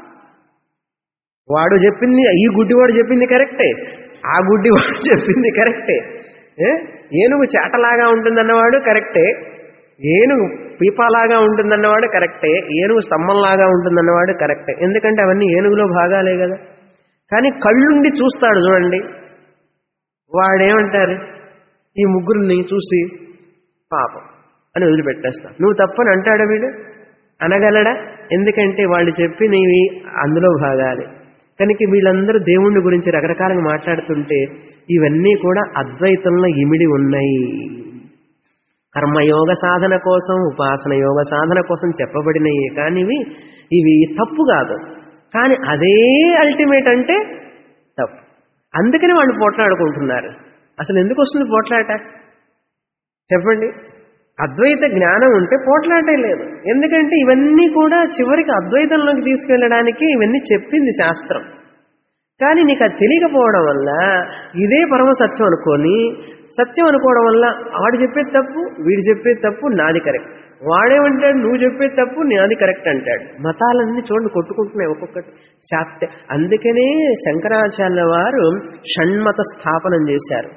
వాడు చెప్పింది ఈ గుడ్డివాడు చెప్పింది కరెక్టే ఆ గుడ్డివాడు చెప్పింది కరెక్టే ఏ? ఏనుగు చేటలాగా ఉంటుందన్నవాడు కరెక్టే ఏనుగు పీపాలాగా ఉంటుందన్నవాడు కరెక్టే ఏనుగు స్తంభంలాగా ఉంటుందన్నవాడు కరెక్టే ఎందుకంటే అవన్నీ ఏనుగులో భాగాలే కదా కానీ కళ్ళుండి చూస్తాడు చూడండి వాడేమంటారు ఈ ముగ్గురిని చూసి పాపం అని వదిలిపెట్టేస్తా నువ్వు తప్పని అంటాడా వీడు అనగలడా ఎందుకంటే వాళ్ళు చెప్పి నీవి అందులో భాగాలి కనుక వీళ్ళందరూ దేవుణ్ణి గురించి రకరకాలుగా మాట్లాడుతుంటే ఇవన్నీ కూడా అద్వైతంలో ఇమిడి ఉన్నాయి కర్మయోగ సాధన కోసం ఉపాసన యోగ సాధన కోసం చెప్పబడినవి కానీ ఇవి ఇవి తప్పు కాదు కానీ అదే అల్టిమేట్ అంటే తప్పు అందుకని వాళ్ళు పోట్లాడుకుంటున్నారు అసలు ఎందుకు వస్తుంది పోట్లాట చెప్పండి అద్వైత జ్ఞానం ఉంటే పోట్లాటే లేదు ఎందుకంటే ఇవన్నీ కూడా చివరికి అద్వైతంలోకి తీసుకెళ్ళడానికి ఇవన్నీ చెప్పింది శాస్త్రం కానీ నీకు అది తెలియకపోవడం వల్ల ఇదే పరమ సత్యం అనుకొని సత్యం అనుకోవడం వల్ల వాడు చెప్పేది తప్పు వీడు చెప్పేది తప్పు నాది కరెక్ట్ వాడేమంటాడు నువ్వు చెప్పేది తప్పు నాది కరెక్ట్ అంటాడు మతాలన్నీ చూడండి కొట్టుకుంటున్నాయి ఒక్కొక్కటి శాక్త అందుకనే శంకరాచార్య వారు షణ్మత స్థాపనం చేశారు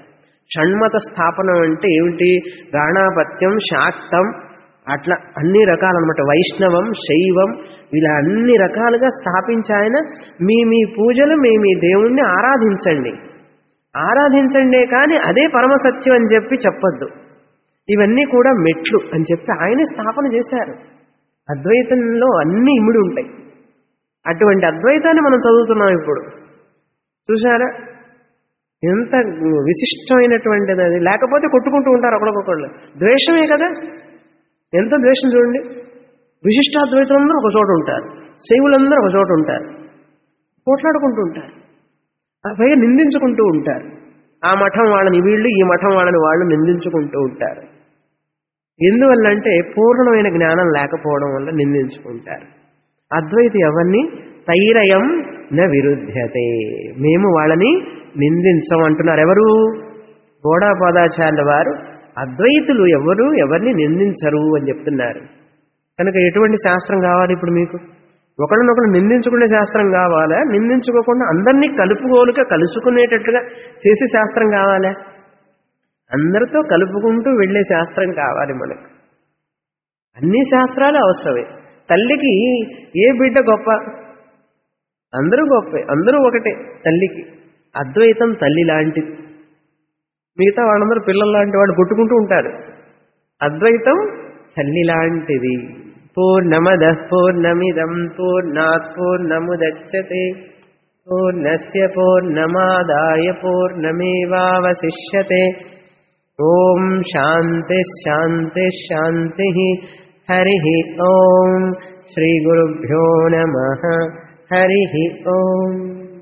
షణ్మత స్థాపనం అంటే ఏమిటి గాణాపత్యం శాక్తం అట్లా అన్ని రకాలన్నమాట వైష్ణవం శైవం ఇలా అన్ని రకాలుగా స్థాపించి ఆయన మీ మీ పూజలు మీ మీ దేవుణ్ణి ఆరాధించండి ఆరాధించండే కానీ అదే పరమసత్యం అని చెప్పి చెప్పొద్దు ఇవన్నీ కూడా మెట్లు అని చెప్పి ఆయనే స్థాపన చేశారు అద్వైతంలో అన్ని ఇమిడి ఉంటాయి అటువంటి అద్వైతాన్ని మనం చదువుతున్నాం ఇప్పుడు చూసారా ఎంత విశిష్టమైనటువంటిది అది లేకపోతే కొట్టుకుంటూ ఉంటారు ఒకరికొకళ్ళు ద్వేషమే కదా ఎంత ద్వేషం చూడండి విశిష్టాద్వైతులందరూ ఒక చోట ఉంటారు శైవులందరూ ఒక చోట ఉంటారు పోట్లాడుకుంటూ ఉంటారు పైగా నిందించుకుంటూ ఉంటారు ఆ మఠం వాళ్ళని వీళ్ళు ఈ మఠం వాళ్ళని వాళ్ళు నిందించుకుంటూ ఉంటారు ఎందువల్ల అంటే పూర్ణమైన జ్ఞానం లేకపోవడం వల్ల నిందించుకుంటారు అద్వైతి ఎవరిని తైరయం న విరుద్ధ్యతే మేము వాళ్ళని నిందించం అంటున్నారు ఎవరు గోడాపాదాచార్యుల వారు అద్వైతులు ఎవరు ఎవరిని నిందించరు అని చెప్తున్నారు కనుక ఎటువంటి శాస్త్రం కావాలి ఇప్పుడు మీకు ఒకరినొకరు నిందించుకునే శాస్త్రం కావాలా నిందించుకోకుండా అందరినీ కలుపుకోలుగా కలుసుకునేటట్టుగా చేసే శాస్త్రం కావాలా అందరితో కలుపుకుంటూ వెళ్ళే శాస్త్రం కావాలి మనకు అన్ని శాస్త్రాలు అవసరమే తల్లికి ఏ బిడ్డ గొప్ప అందరూ గొప్పే అందరూ ఒకటే తల్లికి అద్వైతం తల్లి లాంటిది మిగతా వాళ్ళందరూ పిల్లల లాంటి వాళ్ళు కొట్టుకుంటూ ఉంటారు అద్వైతం తల్లి లాంటిది పూర్ణమద పూర్ణమిదం పూర్ణాత్ పూర్ణముదచ్చతే పూర్ణస్య పూర్ణమాదాయ పూర్ణమేవావశిష్యతే ఓం శాంతి శాంతి శాంతి హరి ఓం శ్రీ గురుభ్యో నమ హరి ఓం